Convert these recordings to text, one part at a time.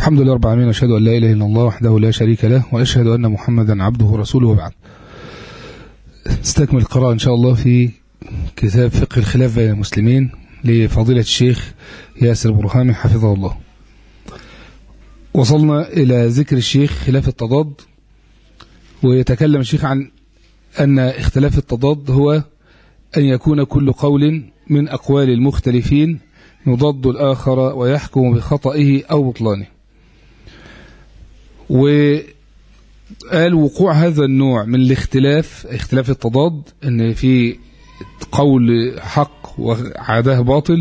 الحمد لله رب العالمين أشهد أن لا إله إلا الله وحده لا شريك له وأشهد أن محمدا عبده ورسوله وبعد نستكمل القراءة إن شاء الله في كتاب فقه الخلاف بين المسلمين لفضيلة الشيخ ياسر برهامي حفظه الله وصلنا إلى ذكر الشيخ خلاف التضاد ويتكلم الشيخ عن أن اختلاف التضاد هو أن يكون كل قول من أقوال المختلفين يضد الآخر ويحكم بخطئه أو بطلانه وقال وقوع هذا النوع من الاختلاف اختلاف التضاد ان في قول حق وعاده باطل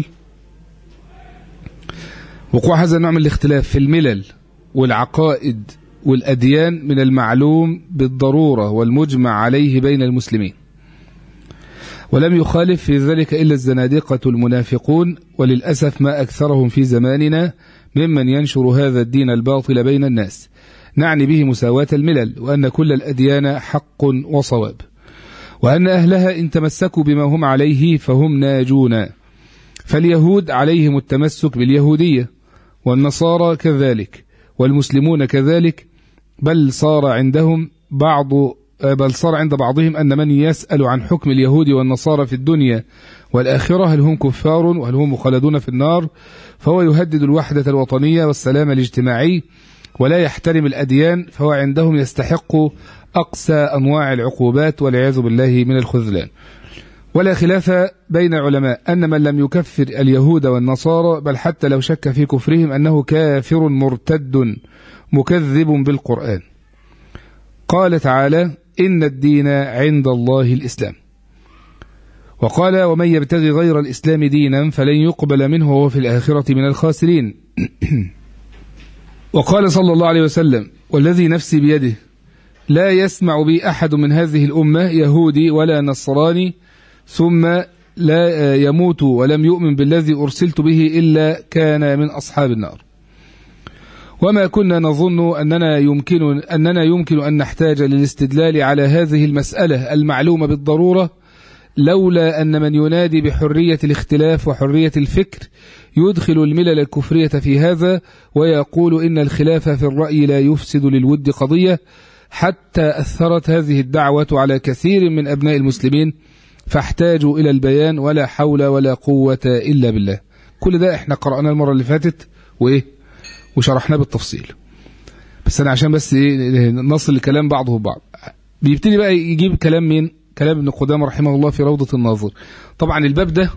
وقوع هذا النوع من الاختلاف في الملل والعقائد والأديان من المعلوم بالضرورة والمجمع عليه بين المسلمين ولم يخالف في ذلك إلا الزنادقة المنافقون وللأسف ما أكثرهم في زماننا ممن ينشر هذا الدين الباطل بين الناس نعني به مساواة الملل وأن كل الأديان حق وصواب وأن أهلها إن تمسكوا بما هم عليه فهم ناجون فاليهود عليهم التمسك باليهودية والنصارى كذلك والمسلمون كذلك بل صار عندهم بعض بل صار عند بعضهم أن من يسأل عن حكم اليهود والنصارى في الدنيا والآخرة هل هم كفار وهل هم مخلدون في النار فهو يهدد الوحدة الوطنية والسلام الاجتماعي ولا يحترم الأديان فهو عندهم يستحق أقسى أنواع العقوبات والعياذ بالله من الخذلان ولا خلاف بين علماء أن من لم يكفر اليهود والنصارى بل حتى لو شك في كفرهم أنه كافر مرتد مكذب بالقرآن قال تعالى إن الدين عند الله الإسلام وقال ومن يبتغي غير الإسلام دينا فلن يقبل منه وهو في الآخرة من الخاسرين وقال صلى الله عليه وسلم والذي نفسي بيده لا يسمع بي أحد من هذه الأمة يهودي ولا نصراني ثم لا يموت ولم يؤمن بالذي أرسلت به إلا كان من أصحاب النار وما كنا نظن أننا يمكن أننا يمكن أن نحتاج للاستدلال على هذه المسألة المعلومة بالضرورة لولا أن من ينادي بحرية الاختلاف وحرية الفكر يدخل الملل الكفرية في هذا ويقول إن الخلاف في الرأي لا يفسد للود قضية حتى أثرت هذه الدعوة على كثير من أبناء المسلمين فاحتاجوا إلى البيان ولا حول ولا قوة إلا بالله كل ده احنا قرأنا المرة اللي فاتت وإيه وشرحناه بالتفصيل بس أنا عشان بس إيه نصل لكلام بعضه ببعض بيبتدي بقى يجيب كلام مين كلام ابن قدامة رحمه الله في روضة الناظر طبعا الباب ده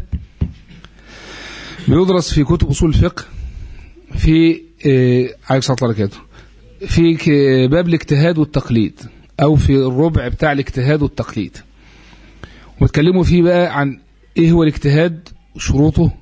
بيدرس في كتب أصول الفقه في إيه عليك صلى الله عليه في باب الاجتهاد والتقليد أو في الربع بتاع الاجتهاد والتقليد واتكلموا فيه بقى عن ايه هو الاجتهاد شروطه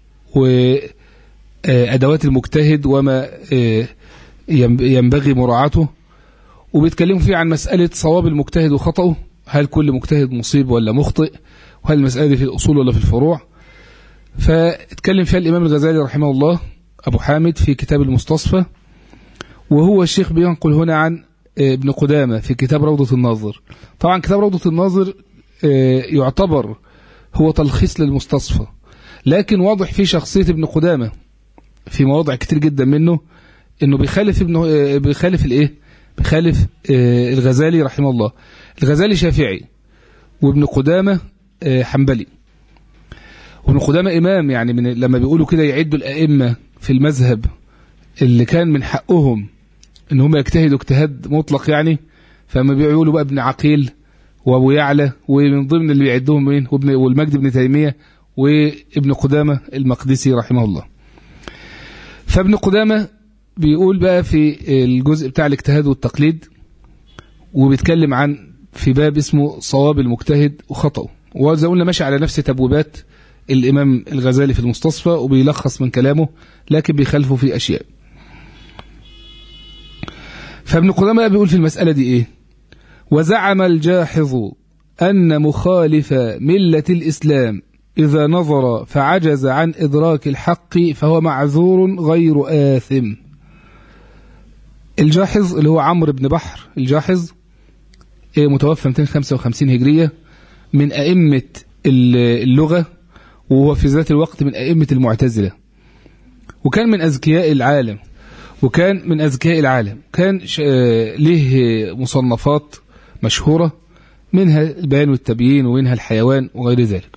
وأدوات المجتهد وما ينبغي مراعاته وبيتكلموا فيه عن مسألة صواب المجتهد وخطأه هل كل مجتهد مصيب ولا مخطئ وهل المسألة دي في الأصول ولا في الفروع فاتكلم فيها الإمام الغزالي رحمه الله أبو حامد في كتاب المستصفى وهو الشيخ بينقل هنا عن ابن قدامة في كتاب روضة الناظر طبعا كتاب روضة الناظر يعتبر هو تلخيص للمستصفى لكن واضح في شخصية ابن قدامة في مواضع كتير جدا منه انه بيخالف ابن بيخالف الايه بيخالف الغزالي رحمه الله الغزالي شافعي وابن قدامة حنبلي وابن قدامة إمام يعني من لما بيقولوا كده يعدوا الأئمة في المذهب اللي كان من حقهم ان هم يجتهدوا اجتهاد مطلق يعني فما بيقولوا بقى ابن عقيل وابو يعلى ومن ضمن اللي بيعدهم مين وابن والمجد بن تيميه وابن قدامه المقدسي رحمه الله فابن قدامه بيقول بقى في الجزء بتاع الاجتهاد والتقليد وبيتكلم عن في باب اسمه صواب المجتهد وخطأه وزي قلنا ماشي على نفس تبويبات الإمام الغزالي في المستصفى وبيلخص من كلامه لكن بيخالفه في أشياء فابن قدامة بيقول في المسألة دي إيه وزعم الجاحظ أن مخالف ملة الإسلام إذا نظر فعجز عن إدراك الحق فهو معذور غير آثم الجاحظ اللي هو عمرو بن بحر الجاحظ متوفى 255 هجرية من أئمة اللغة وهو في ذات الوقت من أئمة المعتزلة وكان من أذكياء العالم وكان من أذكياء العالم كان له مصنفات مشهورة منها البيان والتبيين ومنها الحيوان وغير ذلك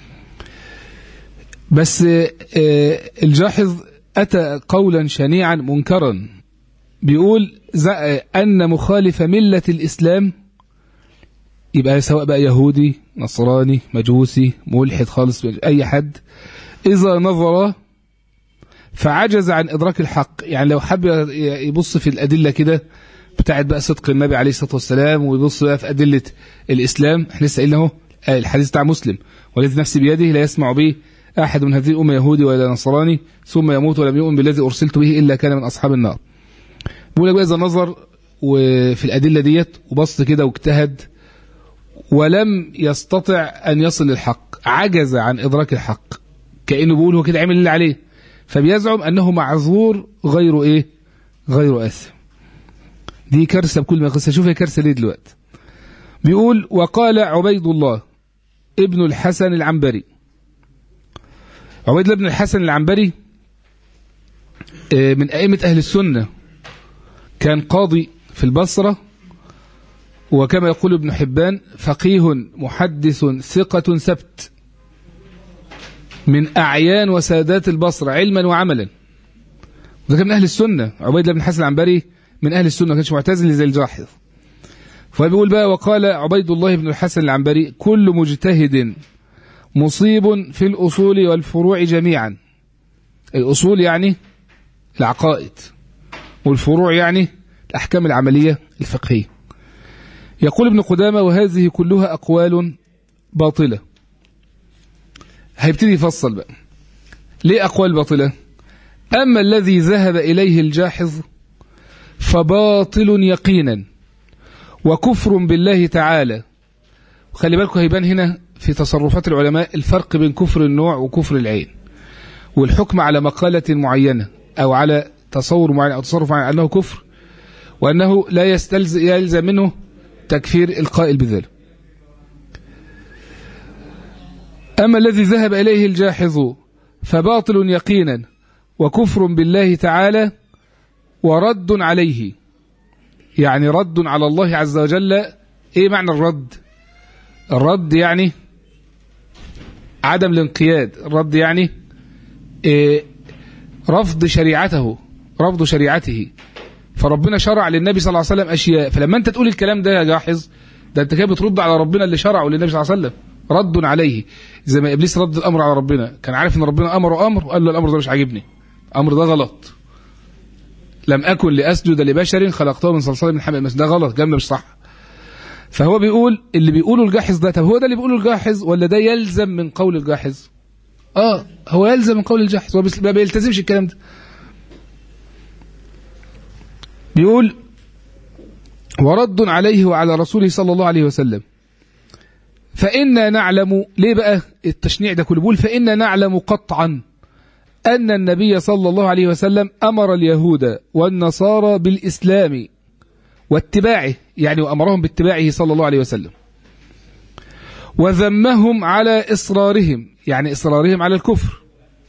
بس الجاحظ أتى قولا شنيعا منكرا بيقول أن مخالف ملة الإسلام يبقى سواء بقى يهودي نصراني مجوسي ملحد خالص أي حد إذا نظر فعجز عن إدراك الحق يعني لو حب يبص في الأدلة كده بتاعت بقى صدق النبي عليه الصلاة والسلام ويبص بقى في أدلة الإسلام احنا لسه قايلين اهو الحديث بتاع مسلم والذي نفسي بيده لا يسمع به أحد من هذه الأمة يهودي ولا نصراني ثم يموت ولم يؤمن بالذي أرسلت به إلا كان من أصحاب النار بيقول لك بقى إذا نظر وفي الأدلة ديت وبص كده واجتهد ولم يستطع أن يصل للحق عجز عن إدراك الحق كأنه بيقول هو كده عمل اللي عليه فبيزعم أنه معذور غير إيه غير آثم دي كارثة بكل ما قصة شوف هي كارثة ليه دلوقتي بيقول وقال عبيد الله ابن الحسن العنبري عبيد الله بن الحسن العنبري من أئمة أهل السنة كان قاضي في البصرة وكما يقول ابن حبان فقيه محدث ثقة سبت من أعيان وسادات البصرة علما وعملا وده كان من أهل السنة عبيد الله بن الحسن العنبري من أهل السنة ما كانش معتزل زي الجاحظ فبيقول بقى وقال عبيد الله بن الحسن العنبري كل مجتهد مصيب في الأصول والفروع جميعا الأصول يعني العقائد والفروع يعني الأحكام العملية الفقهية يقول ابن قدامة وهذه كلها أقوال باطلة هيبتدي يفصل بقى ليه أقوال باطلة أما الذي ذهب إليه الجاحظ فباطل يقينا وكفر بالله تعالى وخلي بالكم هيبان هنا في تصرفات العلماء الفرق بين كفر النوع وكفر العين والحكم على مقالة معينة أو على تصور معين أو تصرف معين أنه كفر وأنه لا يستلزم يلزم منه تكفير القائل بذلك أما الذي ذهب إليه الجاحظ فباطل يقينا وكفر بالله تعالى ورد عليه يعني رد على الله عز وجل ايه معنى الرد الرد يعني عدم الانقياد الرد يعني إيه رفض شريعته رفض شريعته فربنا شرع للنبي صلى الله عليه وسلم أشياء فلما أنت تقول الكلام ده يا جاحظ ده أنت كده بترد على ربنا اللي شرعه للنبي صلى الله عليه وسلم رد عليه زي ما إبليس رد الأمر على ربنا كان عارف أن ربنا أمره أمر وقال له الأمر ده مش عاجبني أمر ده غلط لم أكن لأسجد لبشر خلقته من صلصال من حمأ ده غلط جنب مش صح فهو بيقول اللي بيقوله الجاحظ ده طب هو ده اللي بيقوله الجاحظ ولا ده يلزم من قول الجاحظ اه هو يلزم من قول الجاحظ هو ما بيلتزمش الكلام ده بيقول ورد عليه وعلى رسوله صلى الله عليه وسلم فإنا نعلم ليه بقى التشنيع ده كله بيقول فإنا نعلم قطعا أن النبي صلى الله عليه وسلم أمر اليهود والنصارى بالإسلام واتباعه يعني وأمرهم باتباعه صلى الله عليه وسلم وذمهم على إصرارهم يعني إصرارهم على الكفر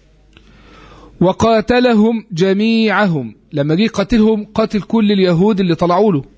وقاتلهم جميعهم لما جه قتلهم قتل كل اليهود اللي طلعوا له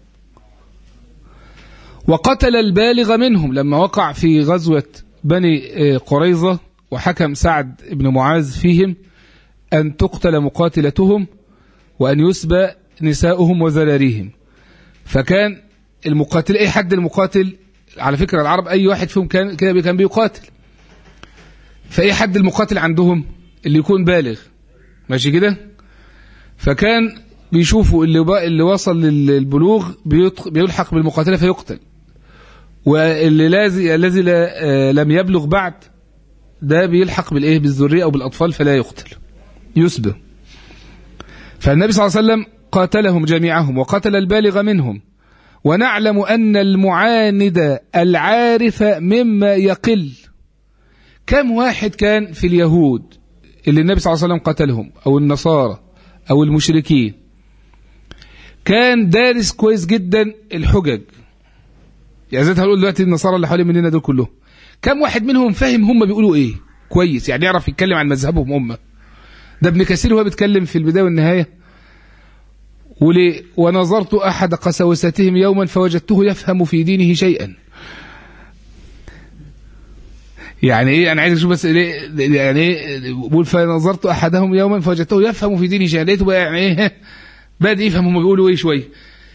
وقتل البالغ منهم لما وقع في غزوة بني قريظة وحكم سعد بن معاذ فيهم أن تقتل مقاتلتهم وأن يسبى نساؤهم وذراريهم فكان المقاتل أي حد المقاتل على فكرة العرب أي واحد فيهم كان كده كان بيقاتل فأي حد المقاتل عندهم اللي يكون بالغ ماشي كده فكان بيشوفوا اللي اللي وصل للبلوغ بيلحق بالمقاتله فيقتل واللي الذي الذي لم يبلغ بعد ده بيلحق بالايه بالذريه او بالاطفال فلا يقتل يسبى فالنبي صلى الله عليه وسلم قاتلهم جميعهم وقتل البالغ منهم ونعلم أن المعاند العارف مما يقل كم واحد كان في اليهود اللي النبي صلى الله عليه وسلم قتلهم أو النصارى أو المشركين كان دارس كويس جدا الحجج يعني زي هنقول دلوقتي النصارى اللي حوالين مننا دول كلهم كم واحد منهم فاهم هم بيقولوا ايه كويس يعني يعرف يتكلم عن مذهبهم هم ده ابن كثير وهو بيتكلم في البدايه والنهايه وليه ونظرت أحد قسوستهم يوما فوجدته يفهم في دينه شيئا يعني ايه انا عايز اشوف بس ليه يعني ايه بقول فنظرت احدهم يوما فوجدته يفهم في دينه شيئا لقيته بقى يعني ايه بادئ يفهم هم بيقولوا ايه شويه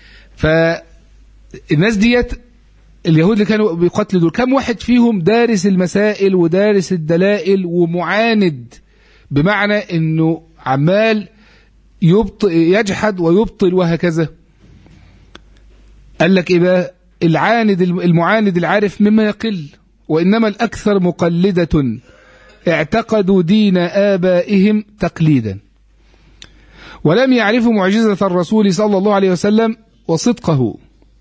فالناس ديت اليهود اللي كانوا بيقتلوا دول كم واحد فيهم دارس المسائل ودارس الدلائل ومعاند بمعنى انه عمال يبطل يجحد ويبطل وهكذا قال لك ايه بقى العاند المعاند العارف مما يقل وانما الاكثر مقلده اعتقدوا دين ابائهم تقليدا ولم يعرفوا معجزه الرسول صلى الله عليه وسلم وصدقه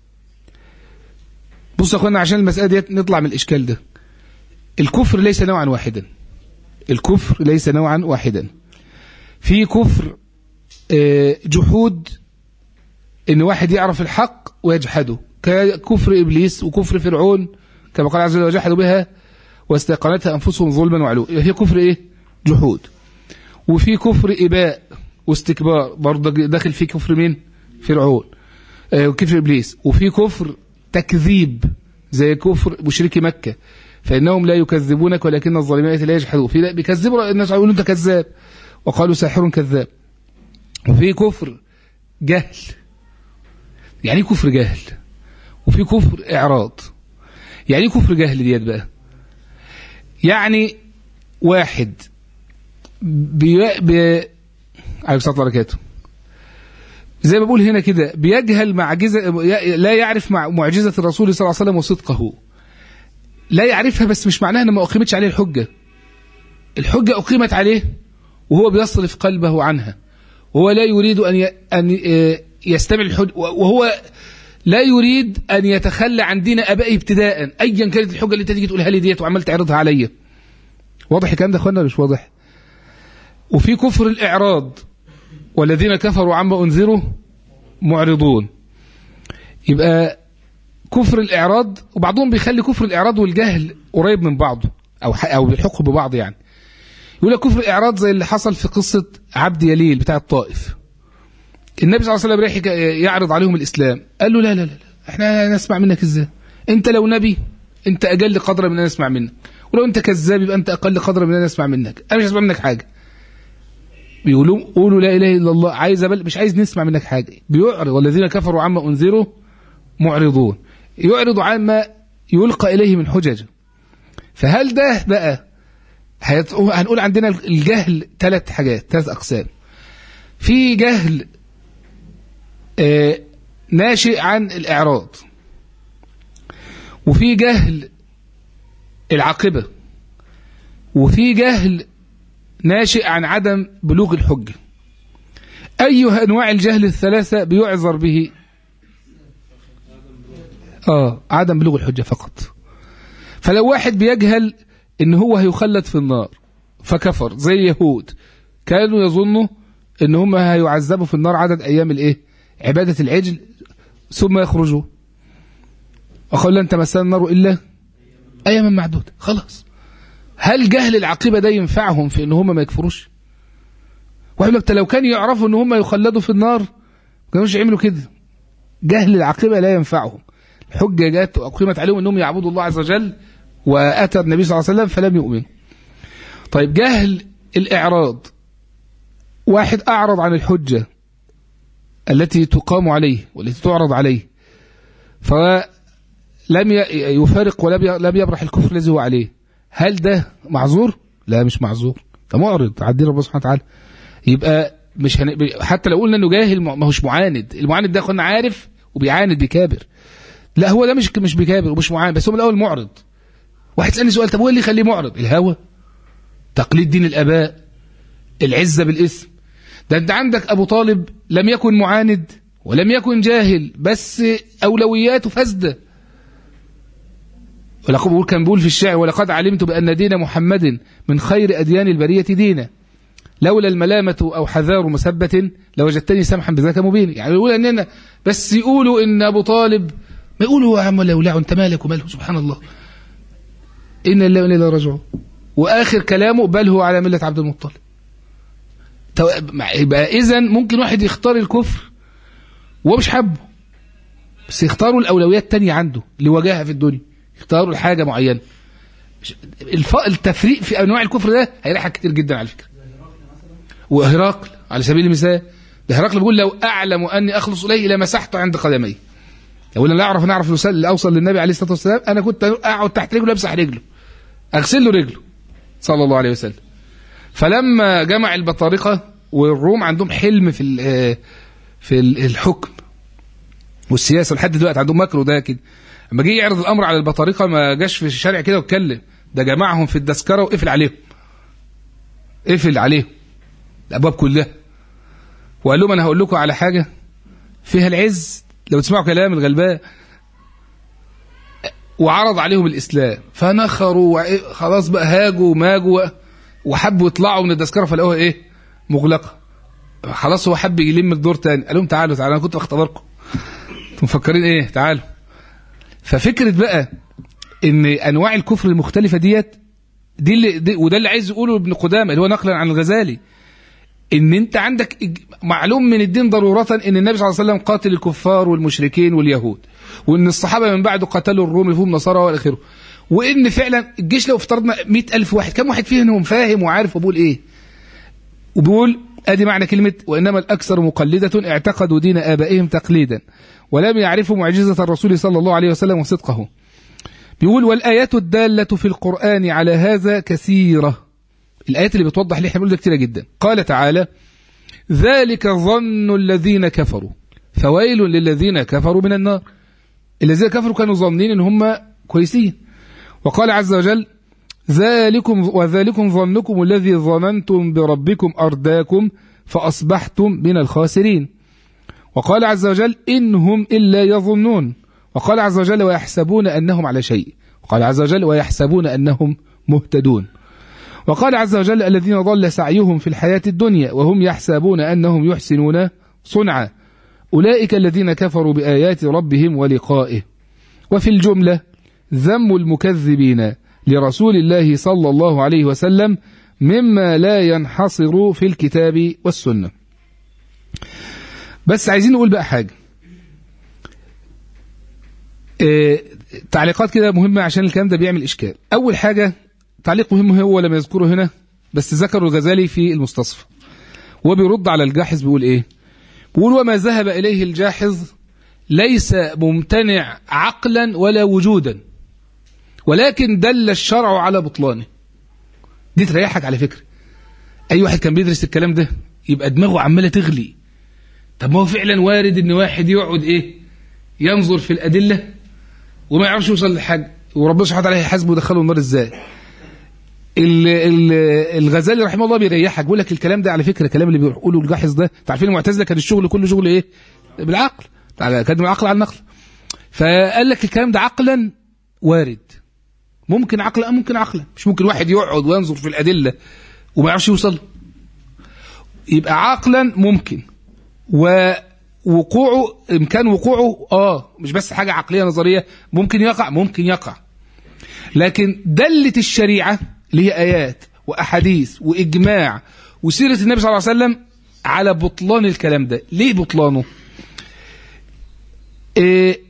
بص يا اخوانا عشان المساله دي نطلع من الاشكال ده الكفر ليس نوعا واحدا الكفر ليس نوعا واحدا في كفر جحود ان واحد يعرف الحق ويجحده ككفر ابليس وكفر فرعون كما قال عز وجل وجحدوا بها واستيقنتها انفسهم ظلما وعلوا هي كفر ايه جحود وفي كفر اباء واستكبار برضه داخل في كفر مين فرعون آه وكفر ابليس وفي كفر تكذيب زي كفر مشركي مكه فانهم لا يكذبونك ولكن الظالمين لا يجحدون في بيكذبوا الناس يقولوا انت كذاب وقالوا ساحر كذاب وفي كفر جهل يعني كفر جهل وفي كفر اعراض يعني ايه كفر جهل ديت بقى يعني واحد بي بي عليه الصلاه والسلام زي ما بقول هنا كده بيجهل معجزه لا يعرف مع معجزه الرسول صلى الله عليه وسلم وصدقه لا يعرفها بس مش معناها ان ما اقيمتش عليه الحجه الحجه اقيمت عليه وهو بيصرف قلبه عنها وهو لا يريد ان ان يستمع الحج وهو لا يريد ان يتخلى عن دين ابائه ابتداء ايا كانت الحجه اللي انت تيجي تقولها لي ديت وعمال تعرضها عليا واضح الكلام ده اخوانا مش واضح وفي كفر الاعراض والذين كفروا عما انذروا معرضون يبقى كفر الاعراض وبعضهم بيخلي كفر الاعراض والجهل قريب من بعضه او او بيلحقوا ببعض يعني يقول لك كفر الاعراض زي اللي حصل في قصه عبد يليل بتاع الطائف النبي صلى الله عليه وسلم رايح يعرض عليهم الاسلام قال له لا لا لا احنا نسمع منك ازاي انت لو نبي انت اجل قدر من ان نسمع منك ولو انت كذاب يبقى انت اقل قدر من ان نسمع منك انا مش هسمع منك حاجه بيقولوا قولوا لا اله الا الله عايز بل مش عايز نسمع منك حاجه بيعرض والذين كفروا عما انذروا معرضون يعرض عما يلقى اليه من حجج فهل ده بقى هنقول عندنا الجهل ثلاث حاجات ثلاث اقسام في جهل آه ناشئ عن الاعراض وفي جهل العاقبه وفي جهل ناشئ عن عدم بلوغ الحجه اي انواع الجهل الثلاثه بيعذر به اه عدم بلوغ الحجه فقط فلو واحد بيجهل ان هو هيخلد في النار فكفر زي اليهود كانوا يظنوا ان هم هيعذبوا في النار عدد ايام الايه عباده العجل ثم يخرجوا وقال لن تمسنا النار الا اياما معدوده خلاص هل جهل العقيبه ده ينفعهم في ان هم ما يكفروش ويقول لك لو كانوا يعرفوا ان هم يخلدوا في النار ما كانوش يعملوا كده جهل العقيبه لا ينفعهم الحجه جت واقيمت عليهم انهم يعبدوا الله عز وجل واتى النبي صلى الله عليه وسلم فلم يؤمنوا طيب جهل الاعراض واحد اعرض عن الحجه التي تقام عليه والتي تعرض عليه فلم يفارق ولم يبرح الكفر الذي هو عليه هل ده معذور لا مش معذور ده معرض عدي ربنا سبحانه وتعالى يبقى مش هن... حتى لو قلنا انه جاهل ما هوش معاند المعاند ده كنا عارف وبيعاند بيكابر لا هو ده مش مش بيكابر ومش معاند بس هو من الاول معرض واحد سالني سؤال طب هو اللي يخليه معرض الهوى تقليد دين الاباء العزه بالاسم ده انت عندك ابو طالب لم يكن معاند ولم يكن جاهل بس اولوياته فاسده ولقد بقول كان بيقول في الشعر ولقد علمت بان دين محمد من خير اديان البريه دينا لولا الملامة أو حذار مسبة لوجدتني سمحا بذاك مبين يعني يقول أننا بس يقولوا إن أبو طالب ما يقولوا يا عم لولا أنت مالك وماله سبحان الله إن الله إلى رجعوا وآخر كلامه بل هو على ملة عبد المطلب يبقى إذا ممكن واحد يختار الكفر وهو مش حابه بس يختاروا الأولويات التانية عنده لوجاهة في الدنيا يختاروا الحاجة معينة الف... التفريق في أنواع الكفر ده هيريحك كتير جدا على فكرة وهرقل على سبيل المثال ده هرقل بيقول لو أعلم أني أخلص إليه لمسحته عند قدمي لو أنا لا أعرف أن أعرف اللي أوصل للنبي عليه الصلاة والسلام أنا كنت أقعد تحت رجله أمسح رجله أغسل له رجله صلى الله عليه وسلم فلما جمع البطارقة والروم عندهم حلم في في الحكم والسياسه لحد دلوقتي عندهم مكر وده كده لما جه يعرض الامر على البطارقه ما جاش في الشارع كده واتكلم ده جمعهم في الدسكره وقفل عليهم قفل عليهم الابواب كلها وقال لهم انا هقول لكم على حاجه فيها العز لو تسمعوا كلام الغلباء وعرض عليهم الاسلام فنخروا خلاص بقى هاجوا وماجوا وحبوا يطلعوا من الدسكره فلقوها ايه مغلقه خلاص هو حب يلم الدور تاني قال لهم تعالوا تعالوا انا كنت بختبركم انتم مفكرين ايه تعالوا ففكره بقى ان انواع الكفر المختلفه ديت دي اللي دي وده اللي عايز يقوله ابن قدامه اللي هو نقلا عن الغزالي ان انت عندك معلوم من الدين ضروره ان النبي صلى الله عليه وسلم قاتل الكفار والمشركين واليهود وان الصحابه من بعده قتلوا الروم اللي فيهم نصارى والى اخره وان فعلا الجيش لو افترضنا مئة ألف واحد كم واحد فيهم فاهم وعارف وبيقول ايه وبيقول ادي معنى كلمه وانما الاكثر مقلده اعتقدوا دين ابائهم تقليدا ولم يعرفوا معجزه الرسول صلى الله عليه وسلم وصدقه بيقول والايات الداله في القران على هذا كثيره الايات اللي بتوضح اللي احنا بنقول ده كتيره جدا قال تعالى ذلك ظن الذين كفروا فويل للذين كفروا من النار الذين كفروا كانوا ظانين ان هم كويسين وقال عز وجل ذلكم وذلكم ظنكم الذي ظننتم بربكم أرداكم فأصبحتم من الخاسرين وقال عز وجل إن هم إلا يظنون وقال عز وجل ويحسبون أنهم على شيء وقال عز وجل ويحسبون أنهم مهتدون وقال عز وجل الذين ضل سعيهم في الحياة الدنيا وهم يحسبون أنهم يحسنون صنعا أولئك الذين كفروا بآيات ربهم ولقائه وفي الجملة ذم المكذبين لرسول الله صلى الله عليه وسلم مما لا ينحصر في الكتاب والسنة بس عايزين نقول بقى حاجة اه تعليقات كده مهمة عشان الكلام ده بيعمل إشكال أول حاجة تعليق مهم هو لم يذكره هنا بس ذكره الغزالي في المستصفى وبيرد على الجاحظ بيقول إيه بيقول وما ذهب إليه الجاحظ ليس ممتنع عقلا ولا وجودا ولكن دل الشرع على بطلانه دي تريحك على فكرة أي واحد كان بيدرس الكلام ده يبقى دماغه عمالة تغلي طب ما هو فعلا وارد ان واحد يقعد ايه ينظر في الأدلة وما يعرفش يوصل لحاجة وربنا سبحانه وتعالى هيحاسبه ويدخله النار ازاي الغزالي رحمه الله بيريحك بيقول لك الكلام ده على فكره الكلام اللي بيقوله الجاحظ ده انت عارفين المعتزله كان الشغل كله شغل ايه بالعقل كان بالعقل على النقل فقال لك الكلام ده عقلا وارد ممكن عقلا ممكن عقلا مش ممكن واحد يقعد وينظر في الأدلة وما يعرفش يوصل يبقى عقلا ممكن ووقوعه إمكان وقوعه آه مش بس حاجة عقلية نظرية ممكن يقع ممكن يقع لكن دلت الشريعة اللي هي آيات وأحاديث وإجماع وسيرة النبي صلى الله عليه وسلم على بطلان الكلام ده ليه بطلانه إيه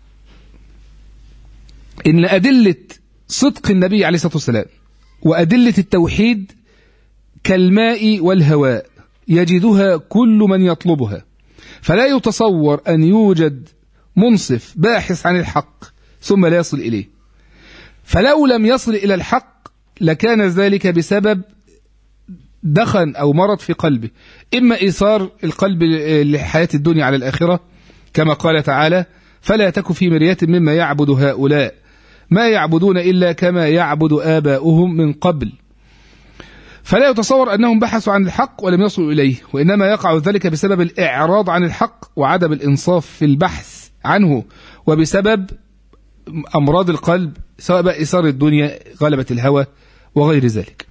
إن أدلة صدق النبي عليه الصلاة والسلام وأدلة التوحيد كالماء والهواء يجدها كل من يطلبها فلا يتصور أن يوجد منصف باحث عن الحق ثم لا يصل إليه فلو لم يصل إلى الحق لكان ذلك بسبب دخن أو مرض في قلبه إما إيثار القلب لحياة الدنيا على الآخرة كما قال تعالى فلا تك في مرية مما يعبد هؤلاء ما يعبدون إلا كما يعبد آباؤهم من قبل فلا يتصور أنهم بحثوا عن الحق ولم يصلوا إليه وإنما يقع ذلك بسبب الإعراض عن الحق وعدم الإنصاف في البحث عنه وبسبب أمراض القلب سواء بقى إثار الدنيا غلبة الهوى وغير ذلك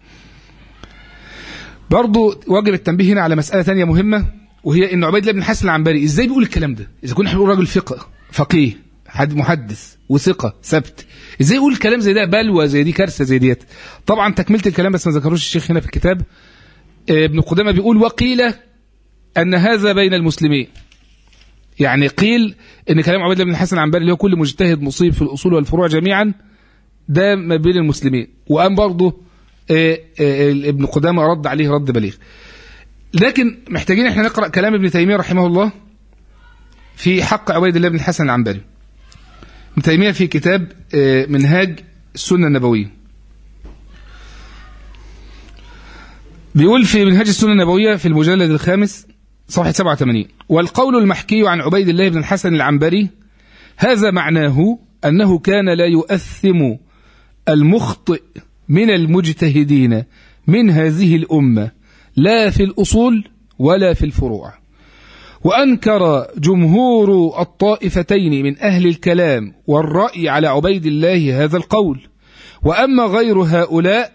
برضو واجب التنبيه هنا على مسألة ثانية مهمة وهي أن عبيد الله بن حسن العنبري إزاي بيقول الكلام ده إذا كنا بنقول راجل فقه فقيه حد محدث وثقة ثبت ازاي يقول كلام زي ده بلوى زي دي كارثة زي ديت طبعا تكملة الكلام بس ما ذكروش الشيخ هنا في الكتاب ابن قدامة بيقول وقيل أن هذا بين المسلمين يعني قيل ان كلام عبيد الله بن الحسن العنبري اللي هو كل مجتهد مصيب في الاصول والفروع جميعا ده ما بين المسلمين وقام برضه آه، آه، ابن قدامه رد عليه رد بليغ لكن محتاجين احنا نقرا كلام ابن تيميه رحمه الله في حق عبيد الله بن الحسن العنبري ابن تيميه في كتاب آه، منهاج السنه النبويه بيقول في منهاج السنه النبويه في المجلد الخامس صفحه 87 والقول المحكي عن عبيد الله بن الحسن العنبري هذا معناه انه كان لا يؤثم المخطئ من المجتهدين من هذه الامه لا في الاصول ولا في الفروع وأنكر جمهور الطائفتين من أهل الكلام والرأي على عبيد الله هذا القول وأما غير هؤلاء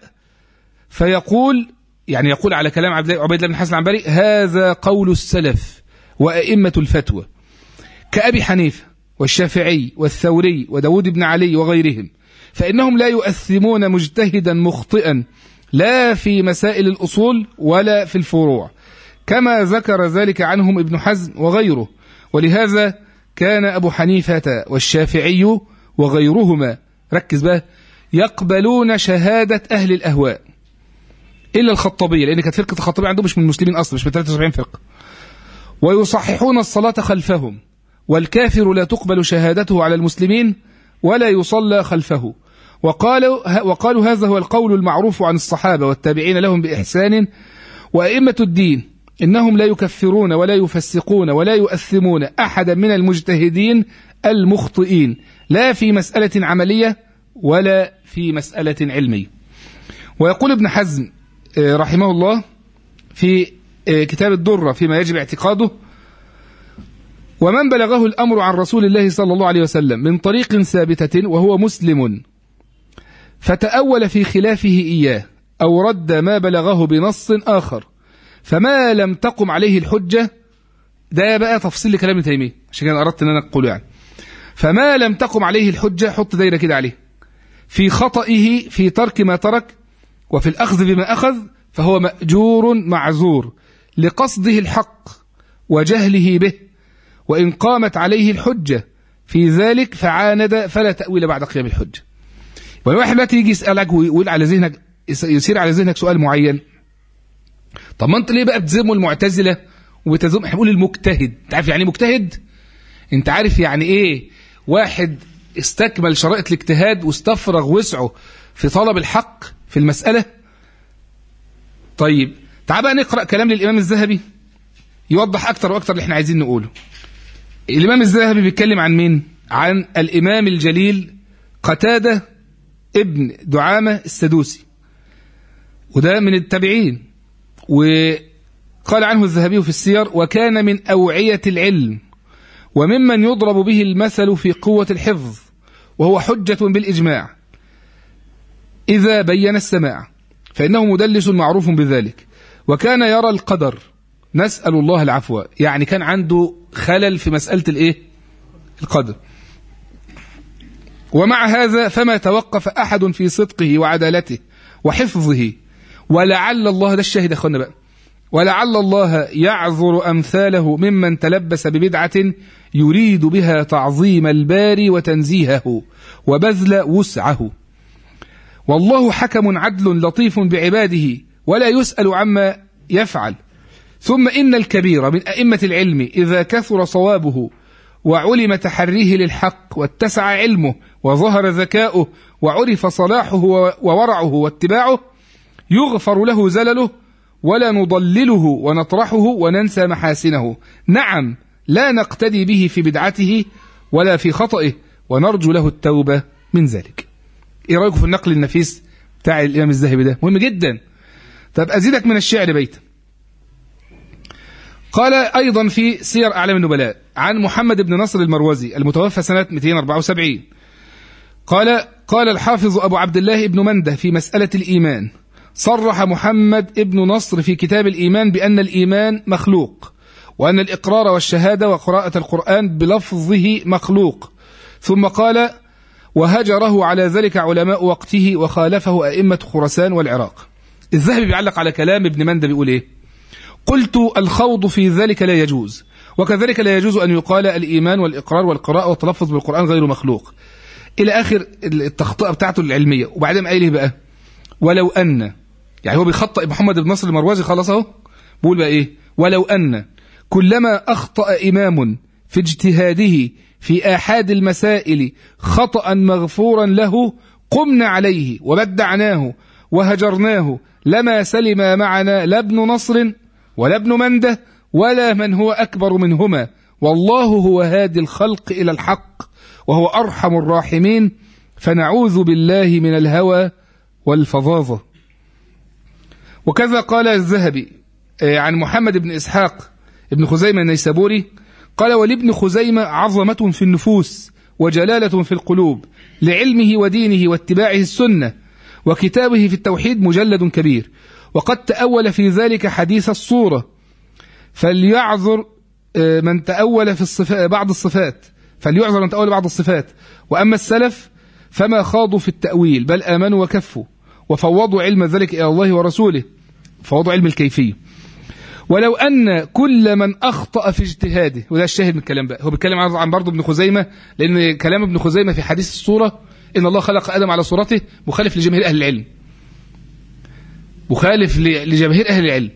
فيقول يعني يقول على كلام عبد- عبيد الله بن حسن العنبري هذا قول السلف وأئمة الفتوى كأبي حنيفة والشافعي والثوري وداود بن علي وغيرهم فإنهم لا يؤثمون مجتهدا مخطئا لا في مسائل الأصول ولا في الفروع كما ذكر ذلك عنهم ابن حزم وغيره ولهذا كان أبو حنيفة والشافعي وغيرهما ركز بقى يقبلون شهادة أهل الأهواء إلا الخطابية لأن كانت فرقة الخطابية عندهم مش من المسلمين أصلا مش من 73 فرقة ويصححون الصلاة خلفهم والكافر لا تقبل شهادته على المسلمين ولا يصلى خلفه وقالوا, وقالوا هذا هو القول المعروف عن الصحابة والتابعين لهم بإحسان وأئمة الدين إنهم لا يكفرون ولا يفسقون ولا يؤثمون أحدا من المجتهدين المخطئين لا في مسألة عملية ولا في مسألة علمية ويقول ابن حزم آه، رحمه الله في آه، كتاب الدرة فيما يجب اعتقاده ومن بلغه الأمر عن رسول الله صلى الله عليه وسلم من طريق ثابتة وهو مسلم فتأول في خلافه إياه أو رد ما بلغه بنص آخر فما لم تقم عليه الحجة ده بقى تفصيل لكلام ابن تيمية عشان كده أردت أن أنا أقوله يعني فما لم تقم عليه الحجة حط دايرة كده عليه في خطئه في ترك ما ترك وفي الأخذ بما أخذ فهو مأجور معذور لقصده الحق وجهله به وإن قامت عليه الحجة في ذلك فعاند فلا تأويل بعد قيام الحجة والواحد دلوقتي يجي يسألك ويقول على ذهنك يصير على ذهنك سؤال معين طب ما انت ليه بقى بتذموا المعتزلة وبتذم احنا بنقول المجتهد انت عارف يعني ايه مجتهد انت عارف يعني ايه واحد استكمل شرائط الاجتهاد واستفرغ وسعه في طلب الحق في المسألة طيب تعال بقى نقرأ كلام للإمام الذهبي يوضح أكتر وأكتر اللي احنا عايزين نقوله الإمام الذهبي بيتكلم عن مين عن الإمام الجليل قتادة ابن دعامة السدوسي وده من التابعين وقال عنه الذهبي في السير وكان من أوعية العلم وممن يضرب به المثل في قوة الحفظ وهو حجة بالإجماع إذا بين السماع فإنه مدلس معروف بذلك وكان يرى القدر نسأل الله العفو يعني كان عنده خلل في مسألة الإيه؟ القدر ومع هذا فما توقف أحد في صدقه وعدالته وحفظه ولعل الله ده الشاهد أخوانا بقى ولعل الله يعذر أمثاله ممن تلبس ببدعة يريد بها تعظيم الباري وتنزيهه وبذل وسعه والله حكم عدل لطيف بعباده ولا يسأل عما يفعل ثم إن الكبير من أئمة العلم إذا كثر صوابه وعلم تحريه للحق واتسع علمه وظهر ذكاؤه وعرف صلاحه وورعه واتباعه يغفر له زلله ولا نضلله ونطرحه وننسى محاسنه نعم لا نقتدي به في بدعته ولا في خطئه ونرجو له التوبة من ذلك ايه رأيكم في النقل النفيس بتاع الإمام الذهبي ده مهم جدا طب أزيدك من الشعر بيتا قال أيضا في سير أعلام النبلاء عن محمد بن نصر المروزي المتوفى سنة 274 قال قال الحافظ أبو عبد الله بن منده في مسألة الإيمان صرح محمد ابن نصر في كتاب الإيمان بأن الإيمان مخلوق وأن الإقرار والشهادة وقراءة القرآن بلفظه مخلوق ثم قال وهجره على ذلك علماء وقته وخالفه أئمة خراسان والعراق الذهبي بيعلق على كلام ابن منده بيقول إيه قلت الخوض في ذلك لا يجوز وكذلك لا يجوز أن يقال الإيمان والإقرار والقراءة والتلفظ بالقرآن غير مخلوق إلى آخر التخطئة بتاعته العلمية وبعدين قايل إيه بقى ولو أن يعني هو بيخطئ محمد بن نصر المروزي خلاص اهو بيقول بقى إيه ولو أن كلما أخطأ إمام في اجتهاده في آحاد المسائل خطأ مغفورا له قمنا عليه وبدعناه وهجرناه لما سلم معنا لا ابن نصر ولا ابن منده ولا من هو أكبر منهما والله هو هادي الخلق إلى الحق وهو أرحم الراحمين فنعوذ بالله من الهوى والفظاظة وكذا قال الذهبي عن محمد بن إسحاق ابن خزيمة النيسابوري قال ولابن خزيمة عظمة في النفوس وجلالة في القلوب لعلمه ودينه واتباعه السنة وكتابه في التوحيد مجلد كبير وقد تأول في ذلك حديث الصورة فليعذر من تأول في الصفات بعض الصفات فليعذر من تأول بعض الصفات وأما السلف فما خاضوا في التأويل بل آمنوا وكفوا وفوضوا علم ذلك إلى الله ورسوله فوضوا علم الكيفية ولو أن كل من أخطأ في اجتهاده وده الشاهد من الكلام بقى هو بيتكلم عن برضه ابن خزيمة لأن كلام ابن خزيمة في حديث الصورة إن الله خلق آدم على صورته مخالف لجماهير أهل العلم مخالف لجماهير أهل العلم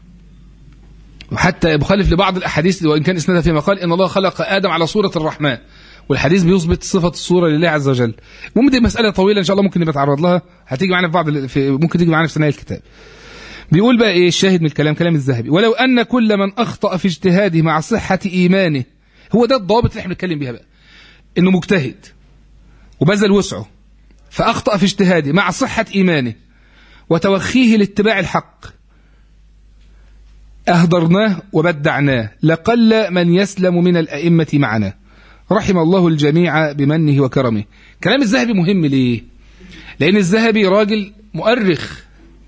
وحتى مخالف لبعض الأحاديث وإن كان إسنادها فيما قال إن الله خلق آدم على صورة الرحمن والحديث بيثبت صفة الصورة لله عز وجل المهم دي مسألة طويلة إن شاء الله ممكن نبقى نتعرض لها هتيجي معانا في بعض في ممكن تيجي معانا في ثنايا الكتاب بيقول بقى ايه الشاهد من الكلام كلام الذهبي ولو ان كل من اخطا في اجتهاده مع صحه ايمانه هو ده الضابط اللي احنا بنتكلم بيها بقى انه مجتهد وبذل وسعه فاخطا في اجتهاده مع صحه ايمانه وتوخيه لاتباع الحق اهدرناه وبدعناه لقل من يسلم من الائمه معنا رحم الله الجميع بمنه وكرمه كلام الذهبي مهم ليه لان الذهبي راجل مؤرخ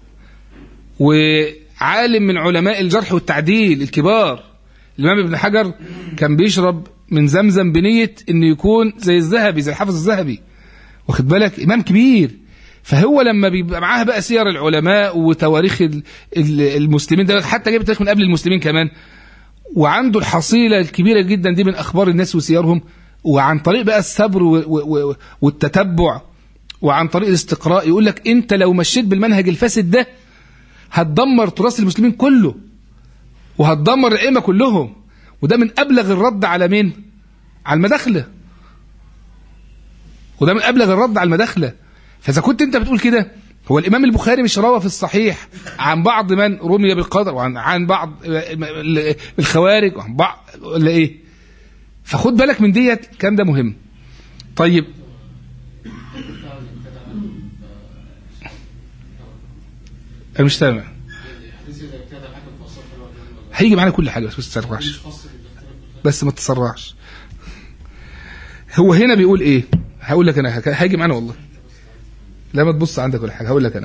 وعالم من علماء الجرح والتعديل الكبار الإمام ابن حجر كان بيشرب من زمزم بنية إنه يكون زي الذهبي زي الحافظ الذهبي واخد بالك إمام كبير فهو لما بيبقى معاه بقى سير العلماء وتواريخ المسلمين ده حتى جايب تاريخ من قبل المسلمين كمان وعنده الحصيلة الكبيرة جدا دي من أخبار الناس وسيرهم وعن طريق بقى الصبر والتتبع وعن طريق الاستقراء يقول لك أنت لو مشيت بالمنهج الفاسد ده هتدمر تراث المسلمين كله وهتدمر الأئمة كلهم وده من أبلغ الرد على مين؟ على المداخلة وده من أبلغ الرد على المداخلة فإذا كنت أنت بتقول كده هو الإمام البخاري مش روى في الصحيح عن بعض من رمي بالقدر وعن عن بعض الخوارج وعن بعض ولا إيه؟ فخد بالك من ديت الكلام ده مهم. طيب انا مش سامع هيجي معانا كل حاجه بس ما تتسرعش بس ما تتسرعش هو هنا بيقول ايه هقول لك انا هيجي معانا والله لا ما تبص عندك ولا حاجه هقول لك انا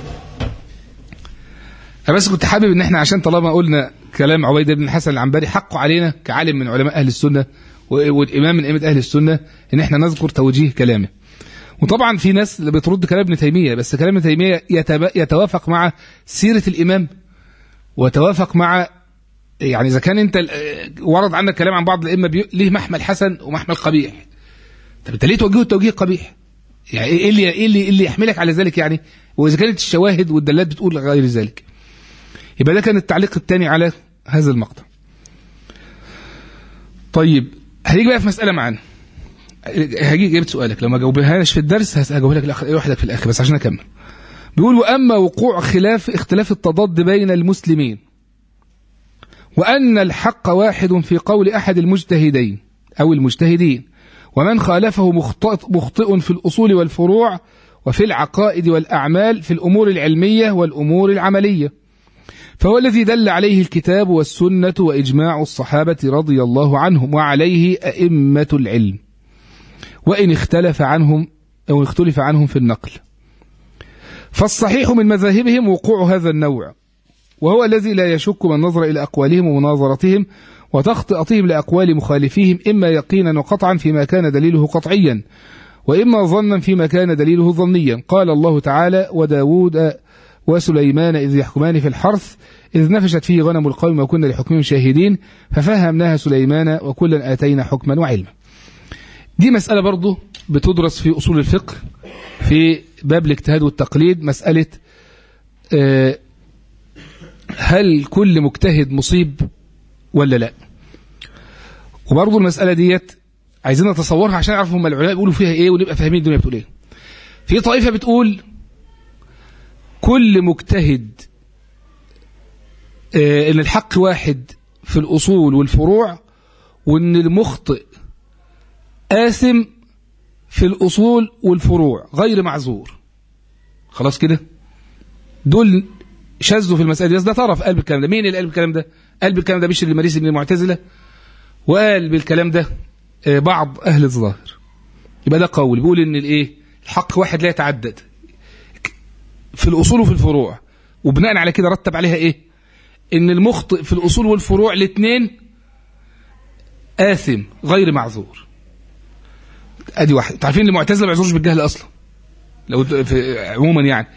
انا بس كنت حابب ان احنا عشان طالما قلنا كلام عبيده بن الحسن العنبري حقه علينا كعالم من علماء اهل السنه والامام من ائمه اهل السنه ان احنا نذكر توجيه كلامه وطبعا في ناس اللي بترد كلام ابن تيميه بس كلام ابن تيميه يتوافق مع سيره الامام وتوافق مع يعني اذا كان انت ورد عنك كلام عن بعض الائمه بي... ليه محمل حسن ومحمل قبيح طب انت ليه توجهه التوجيه قبيح يعني ايه اللي ايه اللي, اللي يحملك على ذلك يعني واذا كانت الشواهد والدلات بتقول غير ذلك يبقى ده كان التعليق الثاني على هذا المقطع طيب هنيجي بقى في مساله معانا هجي جبت سؤالك لو ما جاوبهاش في الدرس هجاوبها لك لوحدك في الاخر بس عشان اكمل بيقول واما وقوع خلاف اختلاف التضاد بين المسلمين وان الحق واحد في قول احد المجتهدين او المجتهدين ومن خالفه مخطئ, مخطئ في الاصول والفروع وفي العقائد والاعمال في الامور العلميه والامور العمليه فهو الذي دل عليه الكتاب والسنه واجماع الصحابه رضي الله عنهم وعليه ائمه العلم وإن اختلف عنهم أو اختلف عنهم في النقل فالصحيح من مذاهبهم وقوع هذا النوع وهو الذي لا يشك من نظر إلى أقوالهم ومناظرتهم وتخطئتهم لأقوال مخالفيهم إما يقينا وقطعا فيما كان دليله قطعيا وإما ظنا فيما كان دليله ظنيا قال الله تعالى وداود وسليمان إذ يحكمان في الحرث إذ نفشت فيه غنم القوم وكنا لحكمهم شاهدين ففهمناها سليمان وكلا آتينا حكما وعلما دي مسألة برضو بتدرس في أصول الفقه في باب الاجتهاد والتقليد مسألة آه، هل كل مجتهد مصيب ولا لا وبرضو المسألة ديت عايزين نتصورها عشان نعرف هم العلماء بيقولوا فيها ايه ونبقى فاهمين الدنيا بتقول ايه في طائفة بتقول كل مجتهد آه، ان الحق واحد في الاصول والفروع وان المخطئ آثم في الاصول والفروع غير معذور خلاص كده دول شاذوا في المسألة دي بس ده طرف قال بالكلام ده مين اللي قال بالكلام ده قال بالكلام ده بشر المريسي من المعتزلة وقال بالكلام ده آه، بعض أهل الظاهر يبقى ده قول بيقول إن الإيه الحق واحد لا يتعدد في الأصول وفي الفروع وبناء على كده رتب عليها إيه إن المخطئ في الأصول والفروع الاثنين آثم غير معذور أدي واحد تعرفين ان المعتزلة ما يعذروش بالجهل أصلا لو د- في عموما يعني